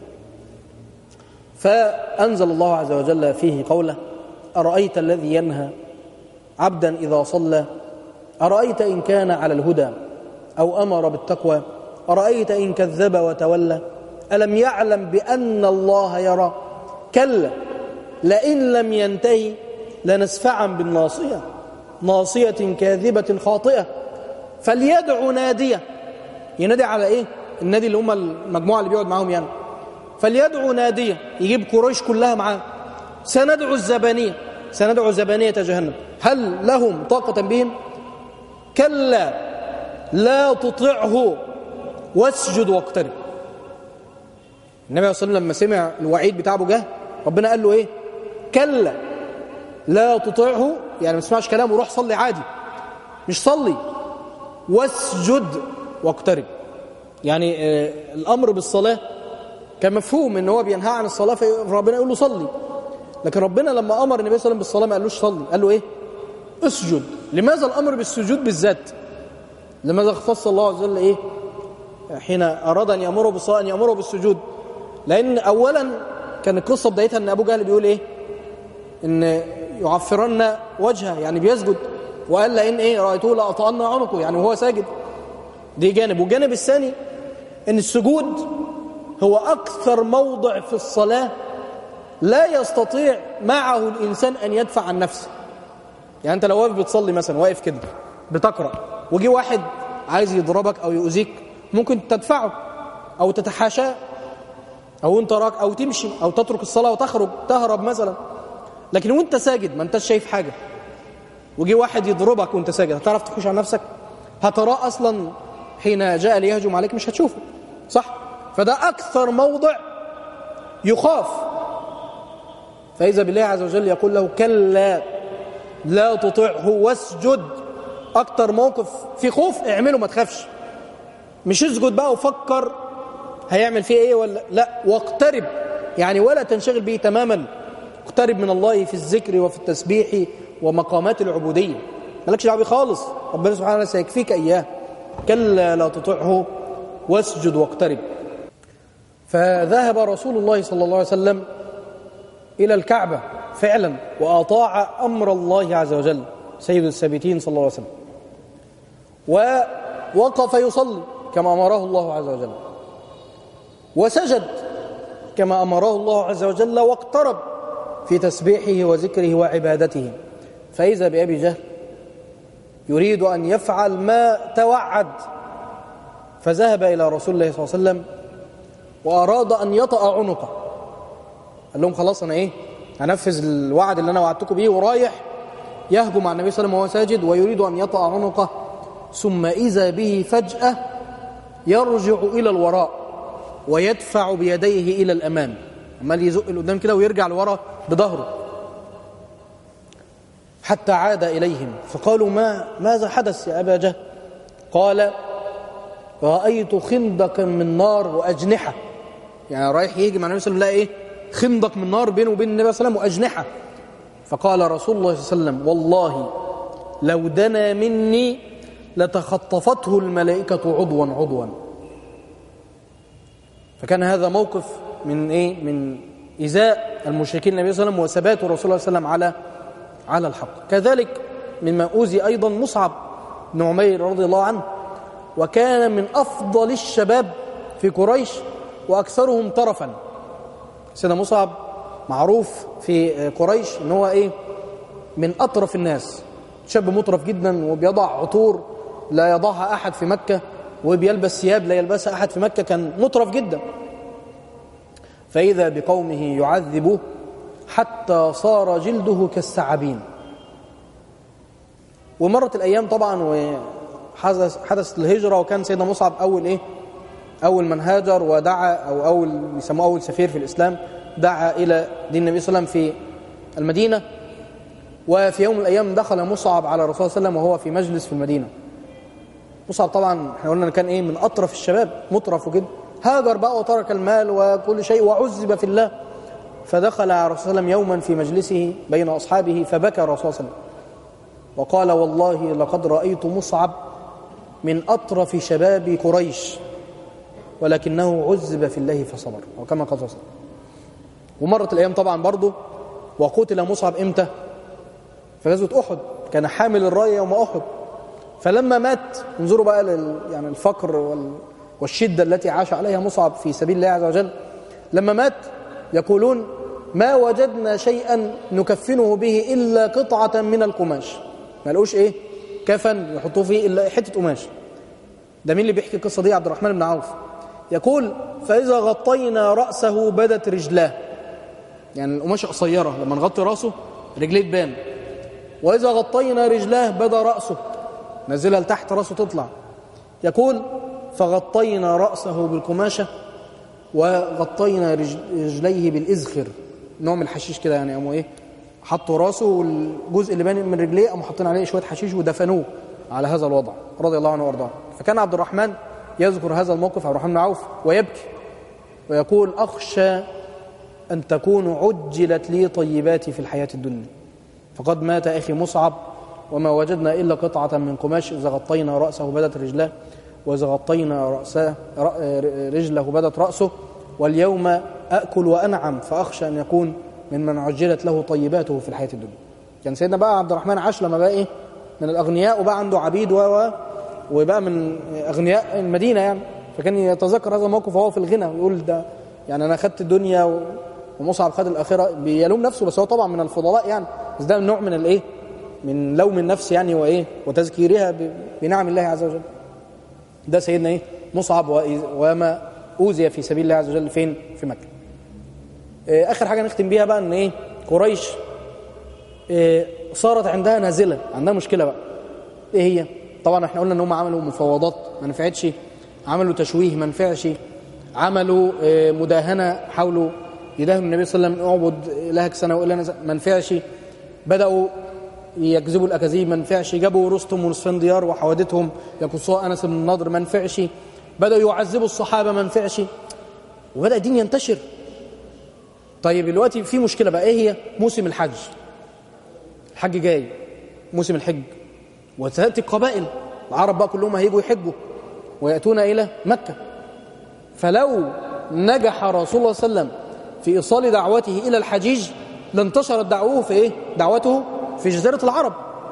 فأنزل الله عز وجل فيه قوله أرأيت الذي ينهى عبدا إذا صلى أرأيت إن كان على الهدى أو أمر بالتقوى أرأيت إن كذب وتولى ألم يعلم بأن الله يرى كلا لئن لم ينتهي لنسفعا بالناصية ناصية كاذبة خاطئة فليدع نادية ينادي على إيه النادي اللي هم المجموعة اللي بيقعد معاهم يعني فليدعو نادية يجيب قريش كلها معاه سندعو الزبانية سندعو زبانية جهنم هل لهم طاقة بهم كلا لا تطعه واسجد واقترب النبي صلى الله عليه وسلم لما سمع الوعيد بتاع ابو جهل ربنا قال له ايه كلا لا تطعه يعني ما تسمعش كلامه وروح صلي عادي مش صلي واسجد واقترب يعني آه الامر بالصلاه كان مفهوم ان هو بينهى عن الصلاه فربنا يقول له صلي لكن ربنا لما امر النبي صلى الله عليه وسلم بالصلاه ما قالوش صلي قال له ايه اسجد لماذا الامر بالسجود بالذات لماذا اختص الله عز وجل ايه حين اراد ان يامره بالصلاه ان يامره بالسجود لان اولا كان القصه بدايتها ان ابو جهل بيقول ايه ان يعفرن وجهه يعني بيسجد وقال لئن ايه رايته لاطأن عنقه يعني وهو ساجد دي جانب والجانب الثاني ان السجود هو اكثر موضع في الصلاه لا يستطيع معه الانسان ان يدفع عن نفسه يعني انت لو واقف بتصلي مثلا واقف كده بتقرا وجي واحد عايز يضربك او يؤذيك ممكن تدفعه او تتحاشاه او انت راك او تمشي او تترك الصلاه وتخرج تهرب مثلا لكن وانت ساجد ما انتش شايف حاجه وجي واحد يضربك وانت ساجد هتعرف تخش على نفسك هتراه اصلا حين جاء ليهجم عليك مش هتشوفه صح فده اكثر موضع يخاف فاذا بالله عز وجل يقول له كلا لا تطعه واسجد اكتر موقف في خوف اعمله ما تخافش مش اسجد بقى وفكر هيعمل فيه ايه ولا لا واقترب يعني ولا تنشغل به تماما اقترب من الله في الذكر وفي التسبيح ومقامات العبودية مالكش دعوه بيه خالص ربنا سبحانه وتعالى سيكفيك اياه كلا لا تطعه واسجد واقترب فذهب رسول الله صلى الله عليه وسلم الى الكعبه فعلا واطاع امر الله عز وجل سيد الثابتين صلى الله عليه وسلم ووقف يصلي كما امره الله عز وجل وسجد كما امره الله عز وجل واقترب في تسبيحه وذكره وعبادته فاذا بابي جهل يريد ان يفعل ما توعد فذهب الى رسول الله صلى الله عليه وسلم واراد ان يطأ عنقه قال لهم خلاص انا ايه هنفذ الوعد اللي انا وعدتكم بيه ورايح يهجم على النبي صلى الله عليه وسلم وهو ساجد ويريد ان يطأ عنقه ثم اذا به فجأة يرجع الى الوراء ويدفع بيديه الى الامام عمال يزق لقدام كده ويرجع لورا بظهره حتى عاد اليهم فقالوا ما ماذا حدث يا ابا جهل قال رايت خندقا من نار واجنحه يعني رايح يهجم على النبي صلى الله عليه وسلم لقى ايه خندق من نار بينه وبين النبي صلى الله عليه وسلم واجنحه فقال رسول الله صلى الله عليه وسلم والله لو دنا مني لتخطفته الملائكه عضوا عضوا فكان هذا موقف من ايه من ازاء المشركين النبي صلى الله عليه وسلم وثبات الرسول صلى الله عليه وسلم على على الحق كذلك مما اوذي ايضا مصعب بن عمير رضي الله عنه وكان من افضل الشباب في قريش واكثرهم طرفا سيدنا مصعب معروف في قريش ان هو ايه من اطرف الناس شاب مطرف جدا وبيضع عطور لا يضعها احد في مكه وبيلبس ثياب لا يلبسها احد في مكه كان مطرف جدا فاذا بقومه يعذبوه حتى صار جلده كالثعابين ومرت الايام طبعا وحدث حدثت الهجره وكان سيدنا مصعب اول ايه اول من هاجر ودعا او اول بيسموه اول سفير في الاسلام دعا الى دين النبي صلى الله عليه وسلم في المدينه وفي يوم من الايام دخل مصعب على الرسول صلى الله عليه وسلم وهو في مجلس في المدينه مصعب طبعا احنا قلنا كان ايه من اطرف الشباب مطرف وكده هاجر بقى وترك المال وكل شيء وعذب في الله فدخل على الرسول صلى الله عليه وسلم يوما في مجلسه بين اصحابه فبكى الرسول صلى الله عليه وسلم وقال والله لقد رايت مصعب من اطرف شباب قريش ولكنه عذب في الله فصبر وكما قال صلى الله عليه وسلم ومرت الايام طبعا برضه وقتل مصعب امتى في غزوه احد كان حامل الرايه يوم احد فلما مات انظروا بقى لل يعني الفقر وال والشده التي عاش عليها مصعب في سبيل الله عز وجل لما مات يقولون ما وجدنا شيئا نكفنه به الا قطعه من القماش ما لقوش ايه كفن يحطوه فيه الا حته قماش ده مين اللي بيحكي القصه دي عبد الرحمن بن عوف يقول فاذا غطينا راسه بدت رجلاه يعني القماشه قصيره لما نغطي راسه رجليه تبان واذا غطينا رجلاه بدا راسه نزلها لتحت راسه تطلع يقول فغطينا راسه بالقماشه وغطينا رجليه بالازخر نوع من الحشيش كده يعني قاموا ايه حطوا راسه والجزء اللي بان من رجليه قاموا حاطين عليه شويه حشيش ودفنوه على هذا الوضع رضي الله عنه وارضاه فكان عبد الرحمن يذكر هذا الموقف عبد الرحمن بن عوف ويبكي ويقول اخشى ان تكون عجلت لي طيباتي في الحياه الدنيا فقد مات اخي مصعب وما وجدنا الا قطعه من قماش اذا غطينا راسه بدت رجلاه واذا غطينا راسه رجله بدت راسه واليوم اكل وانعم فاخشى ان يكون ممن عجلت له طيباته في الحياه الدنيا كان سيدنا بقى عبد الرحمن عاش لما بقى ايه من الاغنياء وبقى عنده عبيد و وبقى من اغنياء المدينه يعني فكان يتذكر هذا الموقف وهو في الغنى ويقول ده يعني انا خدت الدنيا ومصعب خد الاخره بيلوم نفسه بس هو طبعا من الفضلاء يعني بس ده نوع من الايه من لوم النفس يعني وايه وتذكيرها بنعم الله عز وجل ده سيدنا ايه مصعب وما اوذي في سبيل الله عز وجل فين في مكه إيه اخر حاجه نختم بيها بقى ان ايه قريش إيه صارت عندها نازله عندها مشكله بقى ايه هي طبعا احنا قلنا ان هم عملوا مفاوضات ما نفعتش عملوا تشويه ما نفعش عملوا إيه مداهنه حاولوا يداهنوا النبي صلى الله عليه وسلم اعبد الهك سنه والا ما نفعش بداوا يكذبوا الاكاذيب ما نفعش جابوا رستم ونصفين ديار وحوادثهم يقصوها انس بن النضر ما نفعش بداوا يعذبوا الصحابه ما نفعش وبدا الدين ينتشر طيب دلوقتي في مشكله بقى ايه هي موسم الحج الحج جاي موسم الحج وتاتي قبائل العرب بقى كلهم هيجوا يحجوا وياتون الى مكه فلو نجح رسول الله صلى الله عليه وسلم في ايصال دعوته الى الحجيج لانتشرت دعوته في ايه دعوته في جزيره العرب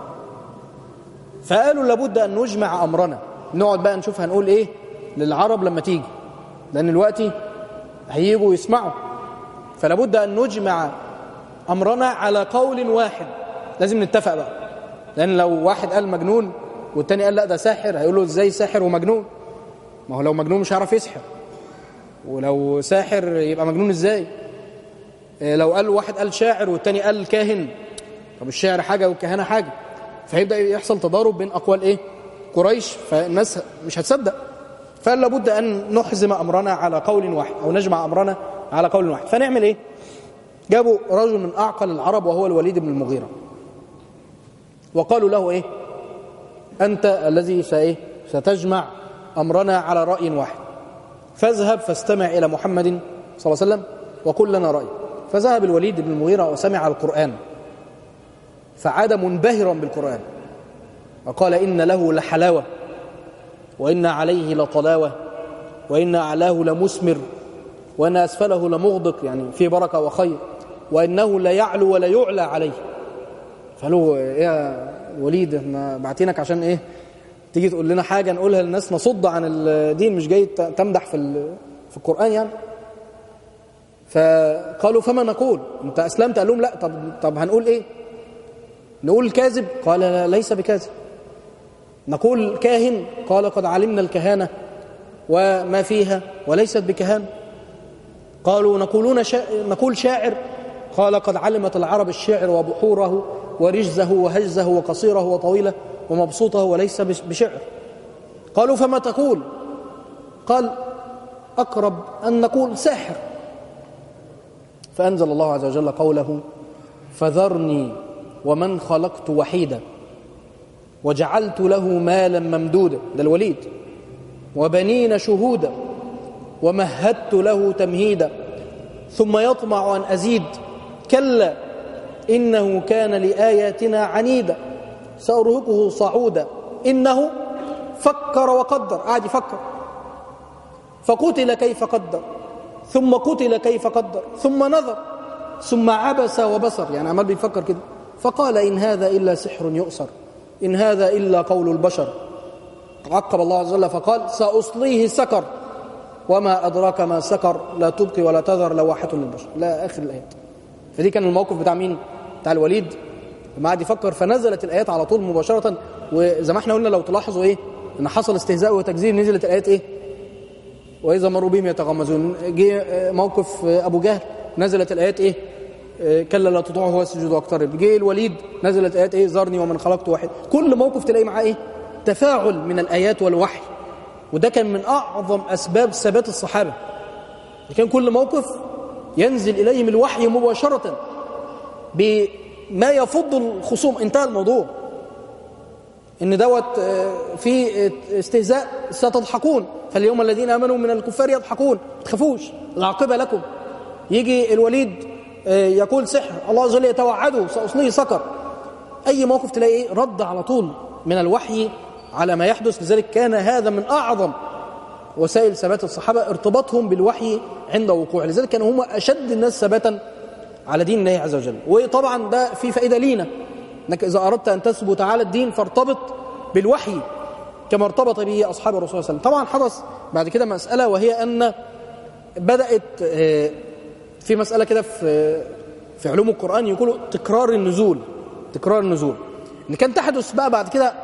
فقالوا لابد ان نجمع امرنا نقعد بقى نشوف هنقول ايه للعرب لما تيجي لان دلوقتي هيجوا يسمعوا فلابد ان نجمع امرنا على قول واحد لازم نتفق بقى لان لو واحد قال مجنون والتاني قال لا ده ساحر هيقول له ازاي ساحر ومجنون ما هو لو مجنون مش هيعرف يسحر ولو ساحر يبقى مجنون ازاي إيه لو قال واحد قال شاعر والتاني قال كاهن طب الشعر حاجه والكهنه حاجه فهيبدا يحصل تضارب بين اقوال ايه قريش فالناس مش هتصدق فلا بد ان نحزم امرنا على قول واحد او نجمع امرنا على قول واحد فنعمل ايه جابوا رجل من اعقل العرب وهو الوليد بن المغيره وقالوا له ايه انت الذي سايه ستجمع امرنا على راي واحد فاذهب فاستمع الى محمد صلى الله عليه وسلم وقل لنا راي فذهب الوليد بن المغيره وسمع القران فعاد منبهرا بالقران وقال ان له لحلاوه وان عليه لطلاوه وان اعلاه لمثمر وان اسفله لمغدق يعني فيه بركه وخير وانه لا يعلو ولا يعلى عليه فقالوا يا وليد احنا باعتينك عشان ايه تيجي تقول لنا حاجه نقولها للناس نصد عن الدين مش جاي تمدح في في القران يعني فقالوا فما نقول انت اسلمت قال لهم لا طب طب هنقول ايه نقول كاذب قال لا ليس بكاذب نقول كاهن قال قد علمنا الكهانه وما فيها وليست بكهانه قالوا نقولون شا... نقول شاعر قال قد علمت العرب الشعر وبحوره ورجزه وهجزه وقصيره وطويله ومبسوطه وليس بشعر قالوا فما تقول قال أقرب أن نقول ساحر فأنزل الله عز وجل قوله فذرني ومن خلقت وحيدا وجعلت له مالا ممدودا ده الوليد وبنين شهودا ومهدت له تمهيدا ثم يطمع أن أزيد كلا إنه كان لآياتنا عنيدا سأرهقه صعودا إنه فكر وقدر قاعد يفكر فقتل كيف قدر ثم قتل كيف قدر ثم نظر ثم عبس وبصر يعني عمال بيفكر كده فقال إن هذا إلا سحر يؤثر إن هذا إلا قول البشر عقب الله عز وجل فقال سأصليه سكر وما أدراك ما سكر لا تبقي ولا تذر لواحة للبشر لا آخر الآيات فدي كان الموقف بتاع مين بتاع الوليد لما قعد يفكر فنزلت الآيات على طول مباشرة وزي ما احنا قلنا لو تلاحظوا إيه إن حصل استهزاء وتكذيب نزلت الآيات إيه وإذا مروا بهم يتغمزون جه موقف أبو جهل نزلت الآيات إيه كلا لا تطيعه واسجد واقترب جه الوليد نزلت آيات إيه ذرني ومن خلقت واحد كل موقف تلاقي معاه إيه تفاعل من الآيات والوحي وده كان من أعظم أسباب ثبات الصحابة كان كل موقف ينزل إليهم الوحي مباشرة بما يفض الخصوم انتهى الموضوع ان دوت في استهزاء ستضحكون فاليوم الذين امنوا من الكفار يضحكون ما تخافوش العاقبه لكم يجي الوليد يقول سحر الله عز وجل يتوعده ساصليه سكر اي موقف تلاقي رد على طول من الوحي على ما يحدث لذلك كان هذا من اعظم وسائل ثبات الصحابه ارتباطهم بالوحي عند وقوعه لذلك كانوا هم اشد الناس ثباتا على دين الله عز وجل وطبعا ده في فائده لينا انك اذا اردت ان تثبت على الدين فارتبط بالوحي كما ارتبط به اصحاب الرسول صلى الله عليه وسلم طبعا حدث بعد كده مساله وهي ان بدات في مساله كده في في علوم القران يقولوا تكرار النزول تكرار النزول ان كان تحدث بقى بعد كده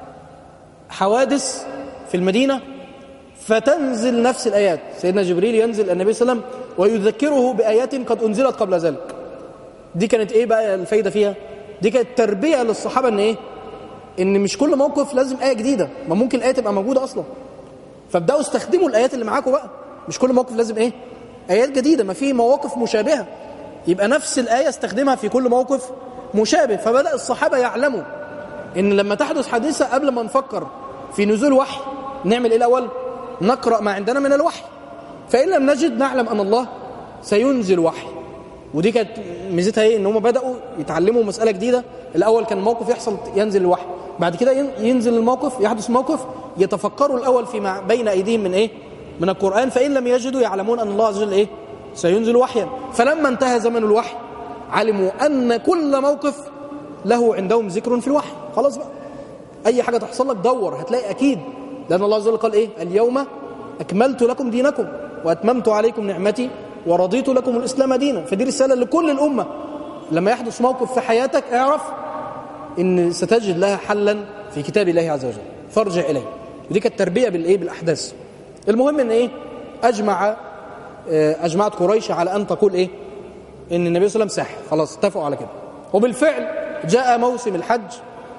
حوادث في المدينه فتنزل نفس الايات سيدنا جبريل ينزل النبي صلى الله عليه وسلم ويذكره بايات قد انزلت قبل ذلك دي كانت ايه بقى الفايده فيها دي كانت تربيه للصحابه ان ايه ان مش كل موقف لازم ايه جديده ما ممكن الايه تبقى موجوده اصلا فابداوا استخدموا الايات اللي معاكم بقى مش كل موقف لازم ايه ايات جديده ما في مواقف مشابهه يبقى نفس الايه استخدمها في كل موقف مشابه فبدا الصحابه يعلموا ان لما تحدث حادثه قبل ما نفكر في نزول وحي نعمل ايه الاول نقرا ما عندنا من الوحي فان لم نجد نعلم ان الله سينزل وحي ودي كانت ميزتها ايه ان هم بداوا يتعلموا مساله جديده الاول كان موقف يحصل ينزل الوحي بعد كده ين- ينزل الموقف يحدث موقف يتفكروا الاول فيما بين ايديهم من ايه من القران فان لم يجدوا يعلمون ان الله عز وجل ايه سينزل وحيا فلما انتهى زمن الوحي علموا ان كل موقف له عندهم ذكر في الوحي خلاص بقى اي حاجه تحصل لك دور هتلاقي اكيد لان الله عز وجل قال ايه اليوم اكملت لكم دينكم واتممت عليكم نعمتي ورضيت لكم الاسلام دينا فدي رساله لكل الامه لما يحدث موقف في حياتك اعرف ان ستجد لها حلا في كتاب الله عز وجل فارجع اليه ودي كانت تربيه بالايه بالاحداث المهم ان ايه اجمع آه، اجمعت قريش على ان تقول ايه ان النبي صلى الله عليه وسلم ساحر خلاص اتفقوا على كده وبالفعل جاء موسم الحج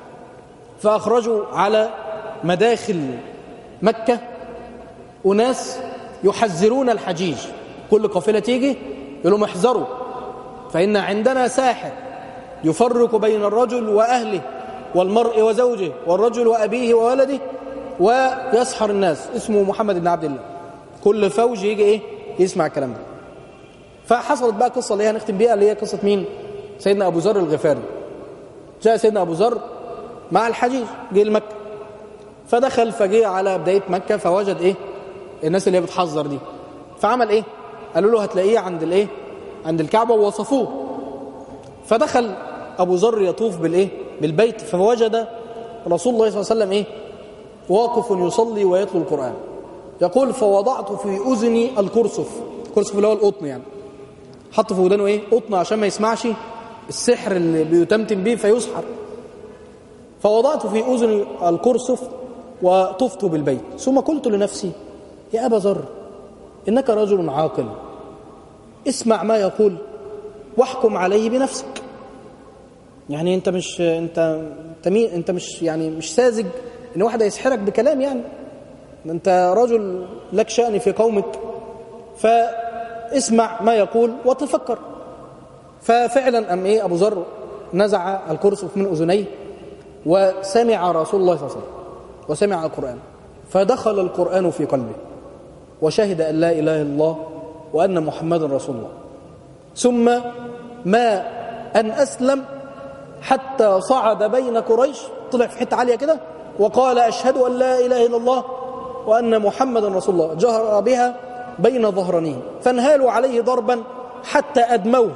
فاخرجوا على مداخل مكه اناس يحذرون الحجيج كل قافله تيجي يقول لهم احذروا فان عندنا ساحر يفرق بين الرجل واهله والمرء وزوجه والرجل وابيه وولده ويسحر الناس اسمه محمد بن عبد الله كل فوج يجي ايه يسمع الكلام ده فحصلت بقى قصه اللي هي هنختم بيها اللي هي قصه مين سيدنا ابو ذر الغفاري جاء سيدنا ابو ذر مع الحجيج جه لمكه فدخل فجه على بدايه مكه فوجد ايه الناس اللي هي بتحذر دي فعمل ايه قالوا له هتلاقيه عند الايه عند الكعبه ووصفوه فدخل ابو ذر يطوف بالايه بالبيت فوجد رسول الله صلى الله عليه وسلم ايه واقف يصلي ويتلو القران يقول فوضعت في اذني الكرسف الكرسف اللي هو القطن يعني حط في ودانه ايه قطن عشان ما يسمعش السحر اللي بيتمتم به فيسحر فوضعت في اذني الكرسف وطفت بالبيت ثم قلت لنفسي يا ابا ذر انك رجل عاقل اسمع ما يقول واحكم عليه بنفسك يعني انت مش انت انت, مين انت مش يعني مش ساذج ان واحد يسحرك بكلام يعني انت رجل لك شأن في قومك فاسمع ما يقول وتفكر ففعلا ام ايه ابو ذر نزع الكرسف من اذنيه وسمع رسول الله صلى الله عليه وسلم وسمع القران فدخل القران في قلبه وشهد ان لا اله الا الله وان محمدا رسول الله ثم ما ان اسلم حتى صعد بين قريش طلع في حته عاليه كده وقال اشهد ان لا اله الا الله وان محمدا رسول الله جهر بها بين ظهرانيه فانهالوا عليه ضربا حتى ادموه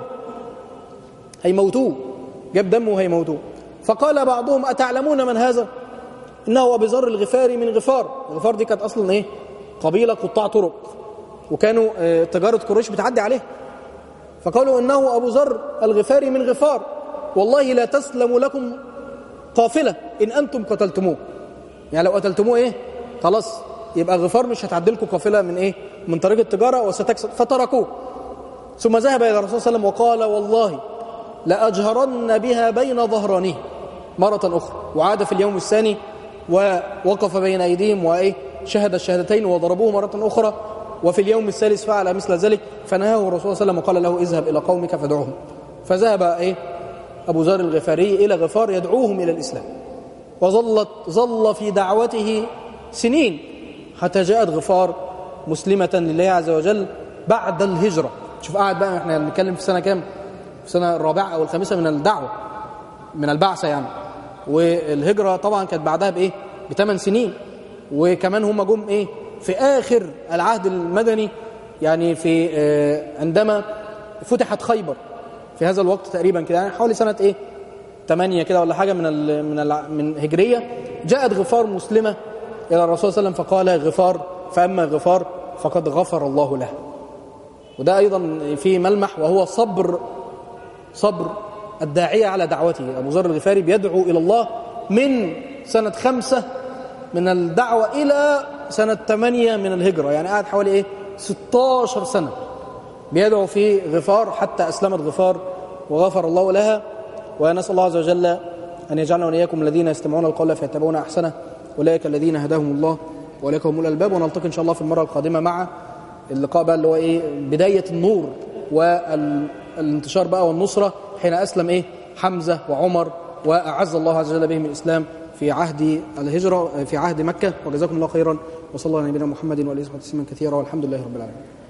هيموتوه جاب دمه وهيموتوه فقال بعضهم اتعلمون من هذا انه ابي ذر الغفاري من غفار الغفار دي كانت اصلا ايه قبيله قطاع طرق وكانوا آه، تجاره قريش بتعدي عليه فقالوا انه ابو ذر الغفاري من غفار والله لا تسلم لكم قافله ان انتم قتلتموه يعني لو قتلتموه ايه خلاص يبقى غفار مش هتعدلكم قافله من ايه من طريق التجاره وستكسب فتركوه ثم ذهب الى الرسول صلى الله عليه وسلم وقال والله لاجهرن بها بين ظهرانيه مره اخرى وعاد في اليوم الثاني ووقف بين ايديهم وايه شهد الشهادتين وضربوه مره اخرى وفي اليوم الثالث فعل مثل ذلك فنهاه الرسول صلى الله عليه وسلم وقال له اذهب الى قومك فادعوهم فذهب ايه ابو ذر الغفاري الى غفار يدعوهم الى الاسلام وظلت ظل في دعوته سنين حتى جاءت غفار مسلمة لله عز وجل بعد الهجرة شوف قاعد بقى احنا بنتكلم في سنة كام في السنة الرابعة أو الخامسة من الدعوة من البعثة يعني والهجرة طبعا كانت بعدها بإيه بثمان سنين وكمان هم جم إيه في آخر العهد المدني يعني في آه، عندما فتحت خيبر في هذا الوقت تقريبا كده يعني حوالي سنة إيه 8 كده ولا حاجة من ال من ال من هجرية جاءت غفار مسلمة إلى الرسول صلى الله عليه وسلم فقال غفار فأما غفار فقد غفر الله له وده أيضا في ملمح وهو صبر صبر الداعية على دعوته أبو ذر الغفاري بيدعو إلى الله من سنة خمسة من الدعوة إلى سنة ثمانية من الهجرة يعني قعد حوالي إيه 16 سنة بيدعو في غفار حتى أسلمت غفار وغفر الله لها ونسأل الله عز وجل أن يجعلنا وإياكم الذين يستمعون القول فيتبعون أحسنه أولئك الذين هداهم الله وأولئك هم الألباب ونلتقي إن شاء الله في المرة القادمة مع اللقاء بقى اللي هو إيه بداية النور والانتشار بقى والنصرة حين أسلم إيه حمزة وعمر وأعز الله عز وجل بهم الإسلام في عهد الهجرة في عهد مكة وجزاكم الله خيرا وصلى الله على نبينا محمد وعلى آله وصحبه وسلم كثيرا والحمد لله رب العالمين